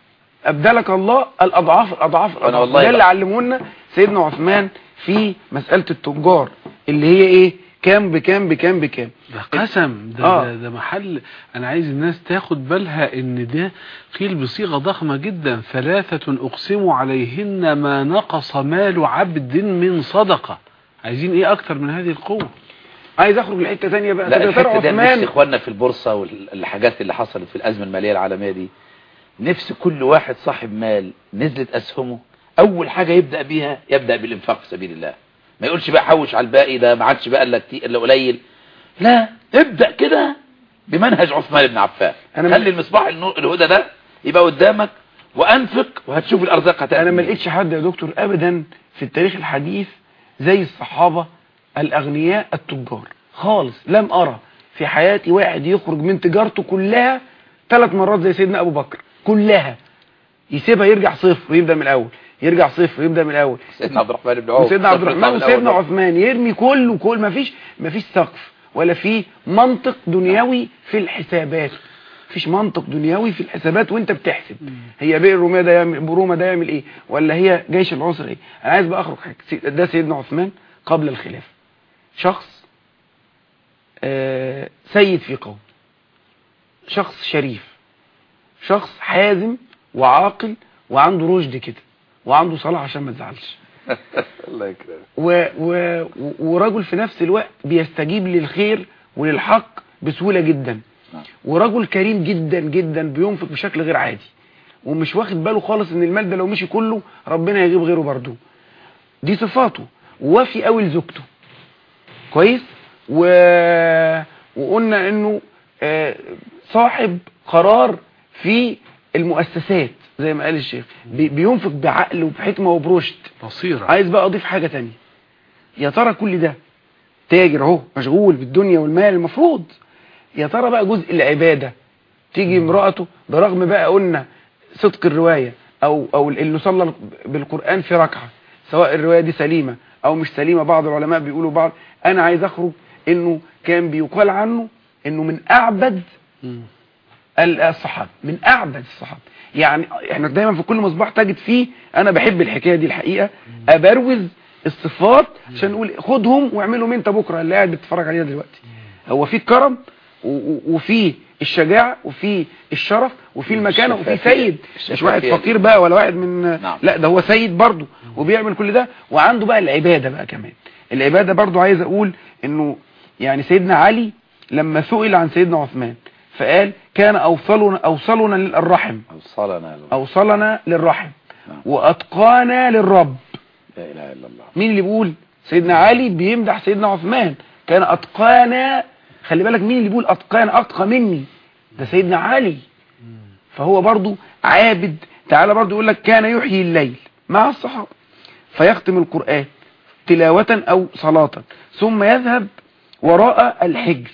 S2: ابدلك الله الاضعاف الاضعاف
S3: أنا
S2: الاضعاف
S3: والله
S2: ده اللي
S3: بقى.
S2: علمه لنا سيدنا عثمان في مساله التجار اللي هي ايه كام بكام بكام بكام
S4: ده قسم ده,
S2: آه.
S4: ده, ده محل انا عايز الناس تاخد بالها ان ده قيل بصيغة ضخمة جدا ثلاثة اقسم عليهن ما نقص مال عبد من صدقة عايزين ايه اكتر من هذه القوة
S2: عايز اخرج لحته ثانيه بقى
S3: لا
S2: طب يا ترى
S3: الحته دي نفس
S2: عثمان
S3: اخواننا في البورصه والحاجات اللي حصلت في الازمه الماليه العالميه دي نفس كل واحد صاحب مال نزلت اسهمه اول حاجه يبدا بيها يبدا بالانفاق في سبيل الله ما يقولش بقى حوش على الباقي ده ما عادش بقى الا كتير الا قليل لا ابدا كده بمنهج عثمان بن عفان
S2: أنا
S3: خلي
S2: من-
S3: المصباح النور الهدى ده يبقى قدامك وانفق وهتشوف الارزاق هتاتي
S2: انا ما
S3: منين.
S2: لقيتش حد يا دكتور ابدا في التاريخ الحديث زي الصحابة الاغنياء التجار خالص لم ارى في حياتي واحد يخرج من تجارته كلها ثلاث مرات زي سيدنا ابو بكر كلها يسيبها يرجع صفر ويبدا من الاول يرجع صفر ويبدا من الاول
S3: سيدنا عبد الرحمن بن عوف
S2: وسيدنا عبد
S3: صفر
S2: الرحمن
S3: يطلع من
S2: وسيدنا
S3: الأول.
S2: عثمان يرمي كله كل ما فيش ما فيش سقف ولا في منطق دنيوي في الحسابات مفيش منطق دنيوي في الحسابات وانت بتحسب هي بئر رومية ده يعمل برومة ده يعمل ايه ولا هي جيش العسر ايه انا عايز بقى اخرج حاجه سي- ده سيدنا عثمان قبل الخلافه شخص آه سيد في قوم شخص شريف شخص حازم وعاقل وعنده رشد كده وعنده صلاح عشان ما تزعلش
S3: الله يكرمك
S2: و و ورجل في نفس الوقت بيستجيب للخير وللحق بسهولة جدا
S3: نعم.
S2: ورجل كريم جدا جدا بينفق بشكل غير عادي ومش واخد باله خالص ان المال ده لو مشي كله ربنا يجيب غيره برضه دي صفاته ووفي قوي لزوجته كويس و... وقلنا انه آه، صاحب قرار في المؤسسات زي ما قال الشيخ بي- بينفق بعقل وبحكمة وبرشد
S4: بصيرة
S2: عايز بقى اضيف حاجة تانية يا ترى كل ده تاجر اهو مشغول بالدنيا والمال المفروض يا ترى بقى جزء العبادة تيجي امرأته برغم بقى قلنا صدق الرواية او او اللي صلى بالقرآن في ركعة سواء الرواية دي سليمة او مش سليمة بعض العلماء بيقولوا بعض انا عايز اخرج انه كان بيقال عنه انه من اعبد
S4: مم.
S2: الصحابة من أعبد الصحابة يعني احنا دايما في كل مصباح تجد فيه أنا بحب الحكاية دي الحقيقة أبروز الصفات عشان نقول خدهم واعملهم انت بكرة اللي قاعد بتتفرج عليها دلوقتي هو في الكرم و- و- وفي الشجاعة وفي الشرف وفي المكانة وفي
S3: الشفافية.
S2: سيد مش واحد
S3: الشفافية.
S2: فقير بقى ولا واحد من
S3: نعم.
S2: لا ده هو سيد برضه وبيعمل كل ده وعنده بقى العبادة بقى كمان العبادة برضه عايز اقول انه يعني سيدنا علي لما سئل عن سيدنا عثمان فقال كان اوصلنا اوصلنا للرحم
S3: اوصلنا له.
S2: اوصلنا للرحم
S3: نعم.
S2: واتقانا للرب
S3: لا اله الا الله
S2: مين اللي بيقول سيدنا علي بيمدح سيدنا عثمان كان اتقانا خلي بالك مين اللي بيقول اتقانا اتقى مني ده سيدنا علي فهو برضو عابد تعالى برضو يقول لك كان يحيي الليل مع الصحابة فيختم القرآن تلاوة أو صلاة ثم يذهب وراء الحجر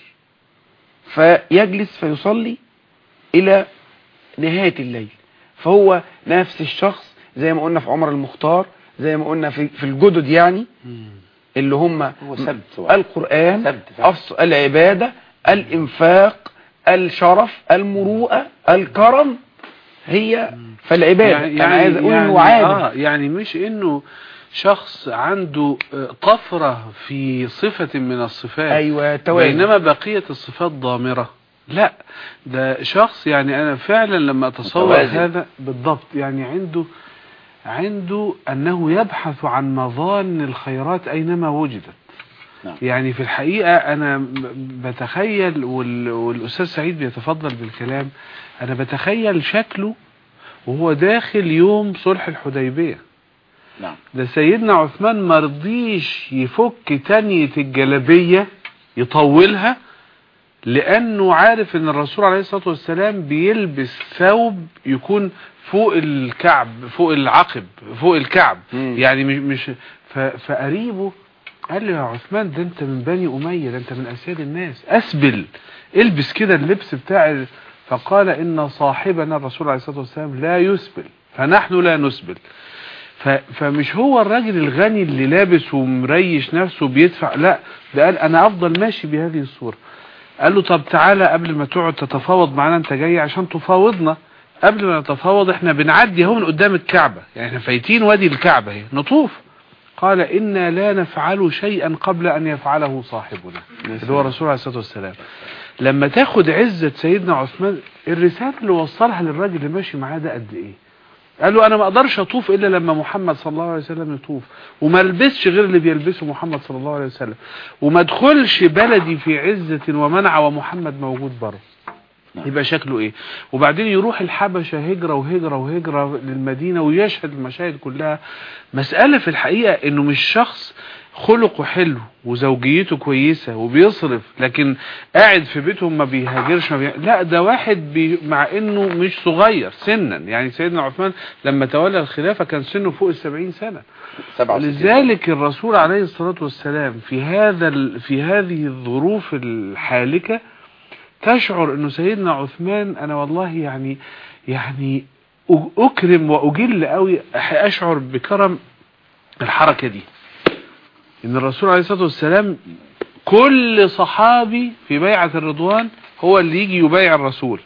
S2: فيجلس فيصلي إلى نهاية الليل فهو نفس الشخص زي ما قلنا في عمر المختار زي ما قلنا في, في الجدد يعني
S4: مم.
S2: اللي هم
S3: هو سبت هو.
S2: القرآن
S3: سبت فعلا.
S2: أفص- العبادة الإنفاق الشرف المروءة الكرم هي فالعبادة أنا عايز أقول إنه عادل
S4: آه يعني مش انه شخص عنده آه، طفرة في صفة من الصفات
S2: أيوة توازن
S4: بينما بقية الصفات ضامرة لا ده شخص يعني انا فعلا لما اتصور
S3: متوازن.
S4: هذا بالضبط يعني عنده عنده انه يبحث عن مظان الخيرات اينما وجدت
S3: نعم.
S4: يعني في الحقيقة انا م- بتخيل وال- والاستاذ سعيد بيتفضل بالكلام انا بتخيل شكله وهو داخل يوم صلح الحديبية
S3: نعم
S4: ده سيدنا عثمان مرضيش يفك تانية الجلبية يطولها لأنه عارف أن الرسول عليه الصلاة والسلام بيلبس ثوب يكون فوق الكعب فوق العقب فوق الكعب
S2: مم.
S4: يعني مش مش ف- فقريبه قال له يا عثمان ده انت من بني أمية ده انت من أسياد الناس أسبل البس كده اللبس بتاع ال- فقال إن صاحبنا الرسول عليه الصلاة والسلام لا يسبل فنحن لا نسبل ف... فمش هو الراجل الغني اللي لابس ومريش نفسه بيدفع لا ده قال انا افضل ماشي بهذه الصورة قال له طب تعالى قبل ما تقعد تتفاوض معانا انت جاي عشان تفاوضنا قبل ما نتفاوض احنا بنعدي اهو من قدام الكعبة يعني احنا فايتين وادي الكعبة اهي نطوف قال إنا لا نفعل شيئا قبل أن يفعله صاحبنا اللي هو الرسول عليه الصلاة والسلام لما تاخد عزة سيدنا عثمان الرسالة اللي وصلها للراجل اللي ماشي معاه ده قد ايه قال له انا ما اقدرش اطوف الا لما محمد صلى الله عليه وسلم يطوف وما البسش غير اللي بيلبسه محمد صلى الله عليه وسلم وما ادخلش بلدي في عزة ومنع ومحمد موجود بره يبقى شكله ايه وبعدين يروح الحبشة هجرة وهجرة وهجرة للمدينة ويشهد المشاهد كلها مسألة في الحقيقة انه مش شخص خلقه حلو وزوجيته كويسة وبيصرف لكن قاعد في بيتهم ما بيهاجرش ما بي... لا ده واحد بي... مع انه مش صغير سنا يعني سيدنا عثمان لما تولى الخلافة كان سنه فوق السبعين سنة
S3: 67
S4: لذلك الرسول عليه الصلاة والسلام في هذا ال... في هذه الظروف الحالكة تشعر انه سيدنا عثمان انا والله يعني يعني أ- اكرم واجل قوي اشعر بكرم الحركة دي ان الرسول عليه الصلاة والسلام كل صحابي في بيعة الرضوان هو اللي يجي يبايع الرسول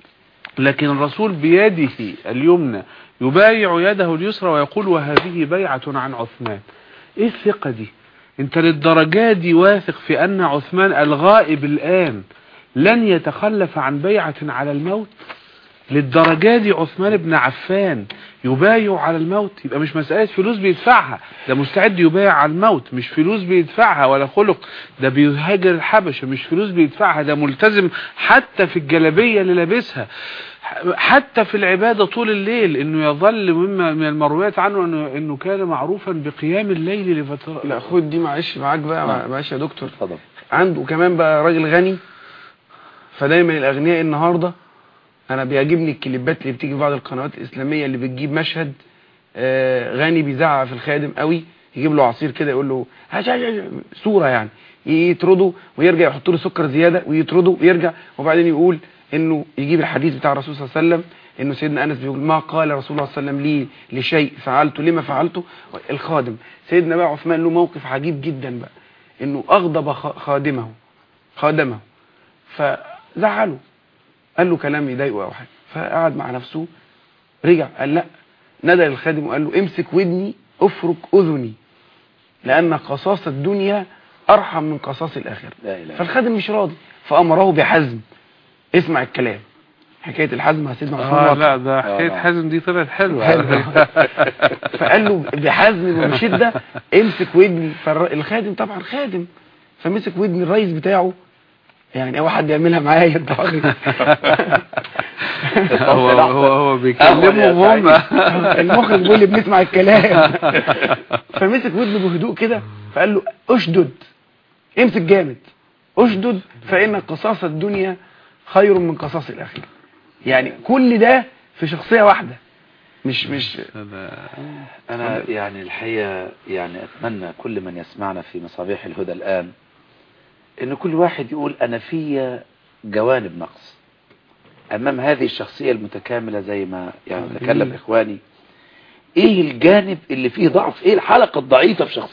S4: لكن الرسول بيده اليمنى يبايع يده اليسرى ويقول وهذه بيعة عن عثمان ايه الثقة دي انت للدرجات دي واثق في ان عثمان الغائب الان لن يتخلف عن بيعة على الموت للدرجة دي عثمان بن عفان يبايع على الموت يبقى مش مسألة فلوس بيدفعها ده مستعد يبايع على الموت مش فلوس بيدفعها ولا خلق ده بيهاجر الحبشة مش فلوس بيدفعها ده ملتزم حتى في الجلبية اللي لابسها حتى في العبادة طول الليل انه يظل مما من المرويات عنه انه, إنه كان معروفا بقيام الليل لفترة
S2: لا خد دي معلش معاك بقى
S3: نعم.
S2: معلش يا دكتور
S3: اتفضل
S2: عنده كمان بقى راجل غني فدايما الاغنياء النهارده انا بيعجبني الكليبات اللي بتيجي في بعض القنوات الاسلاميه اللي بتجيب مشهد آه، غني بيزعق في الخادم قوي يجيب له عصير كده يقول له هاش هاش هاش، صوره يعني يطرده ويرجع يحط له سكر زياده ويطرده ويرجع وبعدين يقول انه يجيب الحديث بتاع الرسول صلى الله عليه وسلم انه سيدنا انس بيقول ما قال رسول الله صلى الله عليه وسلم لي لشيء فعلته لما فعلته الخادم سيدنا بقى عثمان له موقف عجيب جدا بقى انه اغضب خ- خادمه خادمه فزعله قال له كلام يضايقه او حاجه فقعد مع نفسه رجع قال لا نادى للخادم وقال له امسك ودني افرك اذني لان قصاص الدنيا ارحم من قصاص الاخره
S3: لا اله الا
S2: فالخادم مش راضي فامره بحزم اسمع الكلام حكايه الحزم هسيبنا عثمان
S4: اه
S2: واضحة.
S4: لا ده حكاية
S3: آه.
S4: حازم دي طلعت حلوة
S2: حلو.
S4: على فكرة.
S2: فقال له بحزم وبشده امسك ودني فالخادم طبعا خادم فمسك ودن الرئيس بتاعه يعني اول حد يعملها معايا يضحك
S4: هو هو هو بيكلمهم هم
S2: المخرج بيقول لي بنسمع الكلام فمسك ودنه بهدوء كده فقال له اشدد امسك جامد اشدد فان قصاص الدنيا خير من قصاص الاخره يعني كل ده في شخصيه واحده مش مش
S3: انا يعني الحقيقه يعني اتمنى كل من يسمعنا في مصابيح الهدى الان ان كل واحد يقول انا في جوانب نقص امام هذه الشخصيه المتكامله زي ما يعني تكلم اخواني ايه الجانب اللي فيه ضعف ايه الحلقه الضعيفه في شخصيتي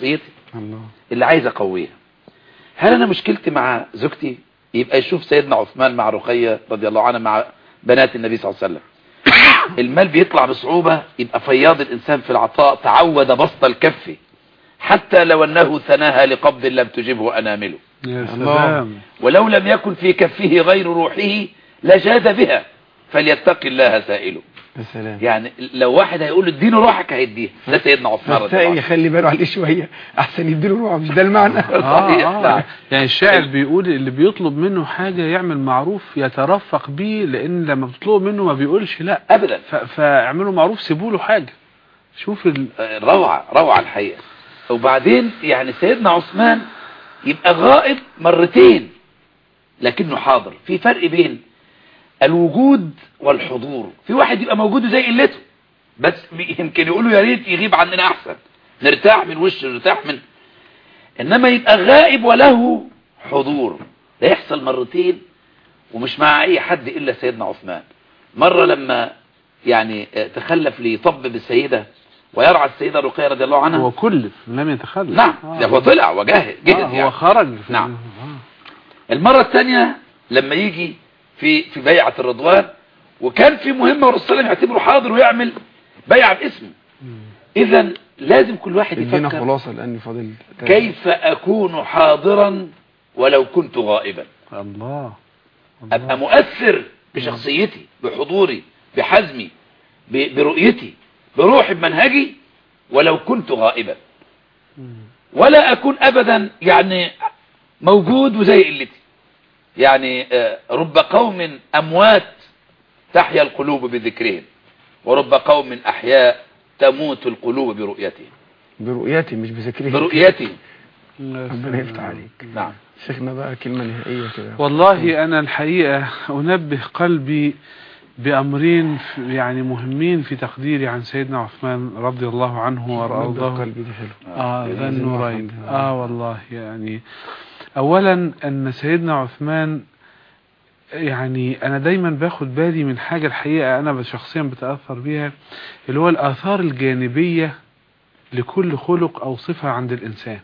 S2: الله
S3: اللي عايز اقويها هل انا مشكلتي مع زوجتي يبقى يشوف سيدنا عثمان مع رقية رضي الله عنها مع بنات النبي صلى الله عليه وسلم المال بيطلع بصعوبة يبقى فياض الانسان في العطاء تعود بسط الكف حتى لو انه ثناها لقبض لم تجبه انامله
S4: يا
S2: الله.
S4: سلام
S3: ولو لم يكن في كفه غير روحه لجاد بها فليتق الله سائله
S2: يا سلام
S3: يعني لو واحد هيقول له اديني روحك هيديها ده سيدنا عثمان رضي الله
S2: فالسائل
S3: عنه
S2: يخلي باله عليه شوية احسن يديله روح مش ده المعنى
S3: صحيح،
S4: آه
S3: نعم.
S4: آه. يعني الشاعر بيقول اللي بيطلب منه حاجة يعمل معروف يترفق بيه لأن لما بتطلب منه ما بيقولش لا
S3: ابدا
S4: ف- فاعملوا معروف سيبوا له حاجة شوف ال...
S3: روعة روعة الحقيقة وبعدين يعني سيدنا عثمان يبقى غائب مرتين لكنه حاضر في فرق بين الوجود والحضور في واحد يبقى موجود زي قلته بس يمكن يقولوا يا ريت يغيب عننا احسن نرتاح من وشه نرتاح من انما يبقى غائب وله حضور ده يحصل مرتين ومش مع اي حد الا سيدنا عثمان مرة لما يعني آه، تخلف ليطبب السيدة ويرعى السيدة رقية رضي الله عنها
S4: هو كلف لم يتخلف
S3: نعم
S4: آه.
S3: ده هو طلع وجاهد
S4: آه
S3: جهد
S4: هو
S3: يعني.
S4: خرج في-
S3: نعم.
S4: آه.
S3: المرة الثانية لما يجي في في بيعة الرضوان وكان في مهمة والرسول صلى الله عليه وسلم يعتبره حاضر ويعمل بيعة باسمه اذا لازم كل واحد
S2: ادينا
S3: يفكر
S2: خلاصة لأني فاضل
S3: كيف اكون حاضرا ولو كنت غائبا
S4: الله
S3: ابقى مؤثر بشخصيتي بحضوري بحزمي ب- برؤيتي بروحي بمنهجي ولو كنت غائبا ولا اكون ابدا يعني موجود وزي قلتي يعني آه، رب قوم اموات تحيا القلوب بذكرهم ورب قوم احياء تموت القلوب برؤيتهم
S2: برؤيتي مش بذكري
S3: برؤيتهم
S2: ربنا يفتح عليك
S3: نعم
S2: شيخنا بقى كلمة نهائية كده
S4: والله أنا الحقيقة أنبه قلبي بأمرين ف- يعني مهمين في تقديري عن سيدنا عثمان رضي الله عنه
S2: نبض
S4: وأرضاه
S2: قلبي دي حلو
S4: آه ذا
S2: لازم
S4: النورين
S2: نفهم ده.
S4: آه والله يعني أولا أن سيدنا عثمان يعني أنا دايما باخد بالي من حاجة الحقيقة أنا شخصيا بتأثر بيها اللي هو الآثار الجانبية لكل خلق أو صفة عند الإنسان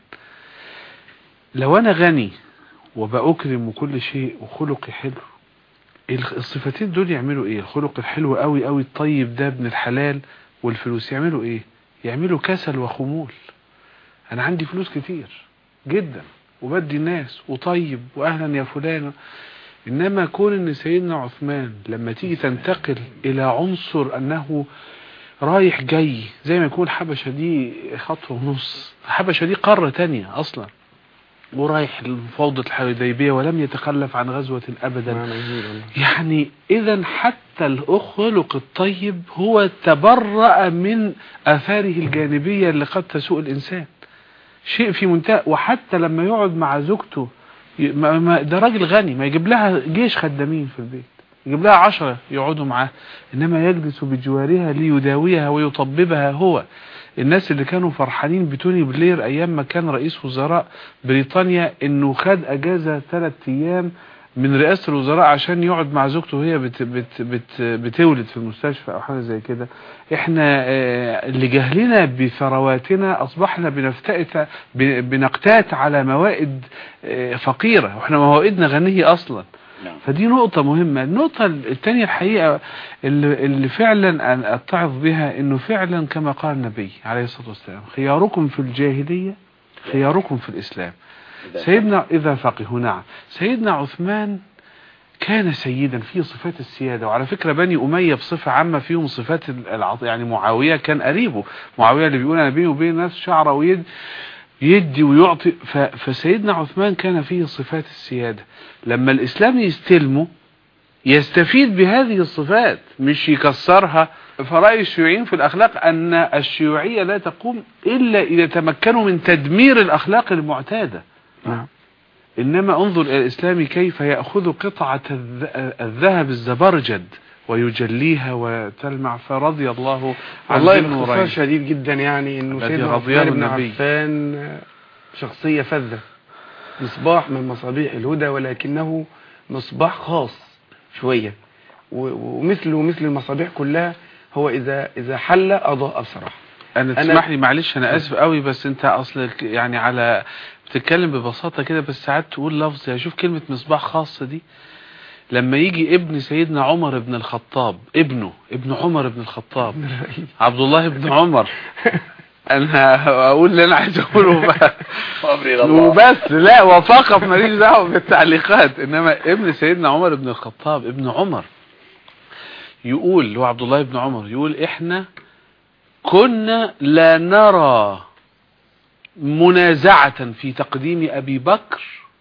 S4: لو أنا غني وبأكرم وكل شيء وخلقي حلو الخ- الصفتين دول يعملوا ايه الخلق الحلو قوي قوي الطيب ده ابن الحلال والفلوس يعملوا ايه يعملوا كسل وخمول انا عندي فلوس كتير جدا وبدي الناس وطيب واهلا يا فلان انما كون ان سيدنا عثمان لما تيجي تنتقل الى عنصر انه رايح جاي زي ما يكون حبشة دي خطوة ونص حبشة دي قارة تانية اصلا ورايح لفوضى الحديبية ولم يتخلف عن غزوة ابدا
S2: معنى جميل والله
S4: يعني اذا حتى الخلق الطيب هو تبرأ من اثاره الجانبية اللي قد تسوء الانسان شيء في منتهى وحتى لما يقعد مع زوجته ي- ما ما ده راجل غني ما يجيب لها جيش خدامين في البيت يجيب لها عشرة يقعدوا معاه انما يجلس بجوارها ليداويها ويطببها هو الناس اللي كانوا فرحانين بتوني بلير ايام ما كان رئيس وزراء بريطانيا انه خد اجازة ثلاث ايام من رئاسة الوزراء عشان يقعد مع زوجته وهي بت بت بت بتولد في المستشفى او حاجة زي كده احنا آه، اللي جهلنا بثرواتنا اصبحنا بنفتئت ب- بنقتات على موائد آه، فقيرة واحنا موائدنا غنية اصلا
S3: نعم.
S4: فدي نقطة مهمة النقطة الثانية الحقيقة اللي, اللي فعلا أنا أتعظ بها انه فعلا كما قال النبي عليه الصلاة والسلام خياركم في الجاهلية خياركم في الإسلام سيدنا إذا فقهوا نعم سيدنا عثمان كان سيدا فيه صفات السيادة وعلى فكرة بني أمية بصفة عامة فيهم صفات العط... يعني معاوية كان قريبه معاوية اللي بيقول أنا بيني وبين الناس شعرة ويد يدي ويعطي ف... فسيدنا عثمان كان فيه صفات السيادة لما الإسلام يستلمه يستفيد بهذه الصفات مش يكسرها فرأي الشيوعيين في الأخلاق أن الشيوعية لا تقوم إلا إذا تمكنوا من تدمير الأخلاق المعتادة
S2: نعم
S4: إنما انظر إلى الإسلام كيف يأخذ قطعة الذ- الذهب الزبرجد ويجليها وتلمع فرضي الله عن
S2: والله
S4: ذي
S2: باختصار
S4: النورين
S2: شديد جدا يعني انه
S4: الذي
S2: سيدنا
S4: رضيه
S2: عثمان بن
S4: النبي.
S2: عفان شخصية فذة مصباح من مصابيح الهدى ولكنه مصباح خاص شوية و- ومثله مثل المصابيح كلها هو إذا إذا حل أضاء بصراحة
S4: انا تسمح لي معلش انا اسف قوي بس انت اصلك يعني على بتتكلم ببساطه كده بس ساعات تقول لفظ يعني شوف كلمه مصباح خاصه دي لما يجي ابن سيدنا عمر بن الخطاب ابنه ابن عمر بن الخطاب عبد الله بن عمر انا اقول اللي انا عايز اقوله بقى
S3: امري الى الله
S4: وبس لا وفقط ماليش دعوه بالتعليقات انما ابن سيدنا عمر بن الخطاب ابن عمر يقول اللي هو عبد الله بن عمر يقول احنا كنا لا نرى منازعة في تقديم ابي بكر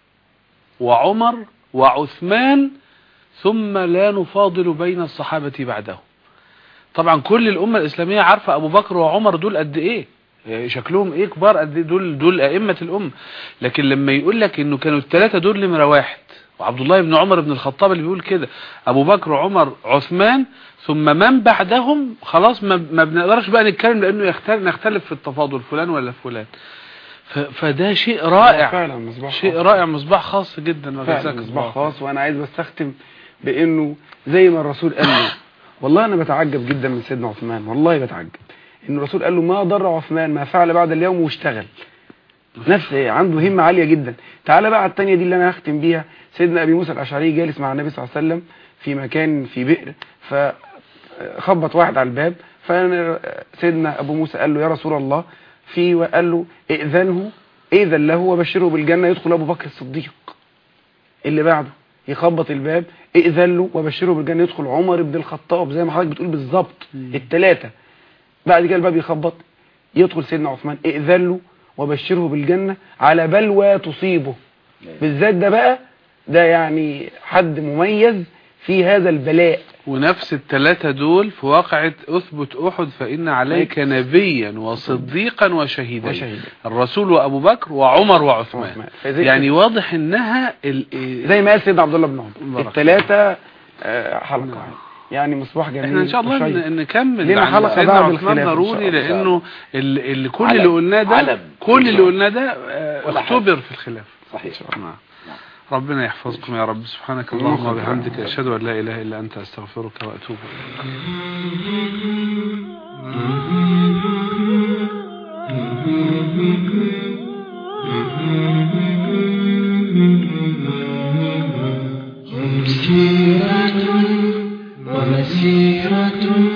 S4: وعمر وعثمان ثم لا نفاضل بين الصحابة بعده طبعا كل الأمة الإسلامية عارفة أبو بكر وعمر دول قد إيه يعني شكلهم إيه كبار قد إيه دول دول أئمة الأمة لكن لما يقول لك إنه كانوا الثلاثة دول نمرة واحد وعبد الله بن عمر بن الخطاب اللي بيقول كده أبو بكر وعمر عثمان ثم من بعدهم خلاص ما, ما بنقدرش بقى نتكلم لأنه يختلف نختلف في التفاضل فلان ولا فلان ف- فده شيء رائع
S2: فعلا مصباح
S4: شيء
S2: خاص.
S4: رائع مصباح خاص جدا
S2: فعلا
S4: وجزاك
S2: مصباح
S4: الله
S2: خاص وانا عايز بس اختم بانه زي ما الرسول قال له والله انا بتعجب جدا من سيدنا عثمان والله بتعجب ان الرسول قال له ما ضر عثمان ما فعل بعد اليوم واشتغل نفس عنده همة عالية جدا تعالى بقى على التانية دي اللي انا هختم بيها سيدنا ابي موسى الاشعري جالس مع النبي صلى الله عليه وسلم في مكان في بئر فخبط واحد على الباب فسيدنا ابو موسى قال له يا رسول الله في وقال له ائذنه ائذن له وبشره بالجنة يدخل ابو بكر الصديق اللي بعده يخبط الباب ائذن له وبشره بالجنة يدخل عمر بن الخطاب زي ما حضرتك بتقول بالظبط الثلاثة بعد كده الباب يخبط يدخل سيدنا عثمان ائذن له وبشره بالجنة على بلوى تصيبه بالذات ده بقى ده يعني حد مميز في هذا البلاء
S4: ونفس الثلاثة دول في واقعة أثبت أحد فإن عليك نبيا وصديقا وشهيدا
S2: وشهيدا.
S4: الرسول وأبو بكر وعمر وعثمان
S2: عثمان. فزي-
S4: يعني واضح إنها ال...
S2: زي ما قال سيدنا عبد الله بن عمر
S4: بارك
S2: الثلاثة آه، حلقة
S4: نعم.
S2: يعني مصباح جميل
S4: احنا ان شاء الله
S2: وشيق.
S4: ن- نكمل
S2: لنا
S4: عن
S2: حلقة
S4: سيدنا
S2: بعد
S4: عثمان
S2: الخلاف إن شاء
S4: ضروري
S2: الله.
S4: لانه ال- ال- كل
S3: علم.
S4: اللي قلناه ده
S3: علم.
S4: كل اللي قلناه ده آه،
S3: ولا حاجة.
S4: اختبر في الخلاف
S3: صحيح
S4: نعم. ربنا يحفظكم يا رب سبحانك
S2: اللهم
S4: اللهم
S2: صل على
S4: وبحمدك
S2: محمد.
S4: اشهد ان لا اله الا انت استغفرك واتوب اليك
S1: سيرة ومسيرة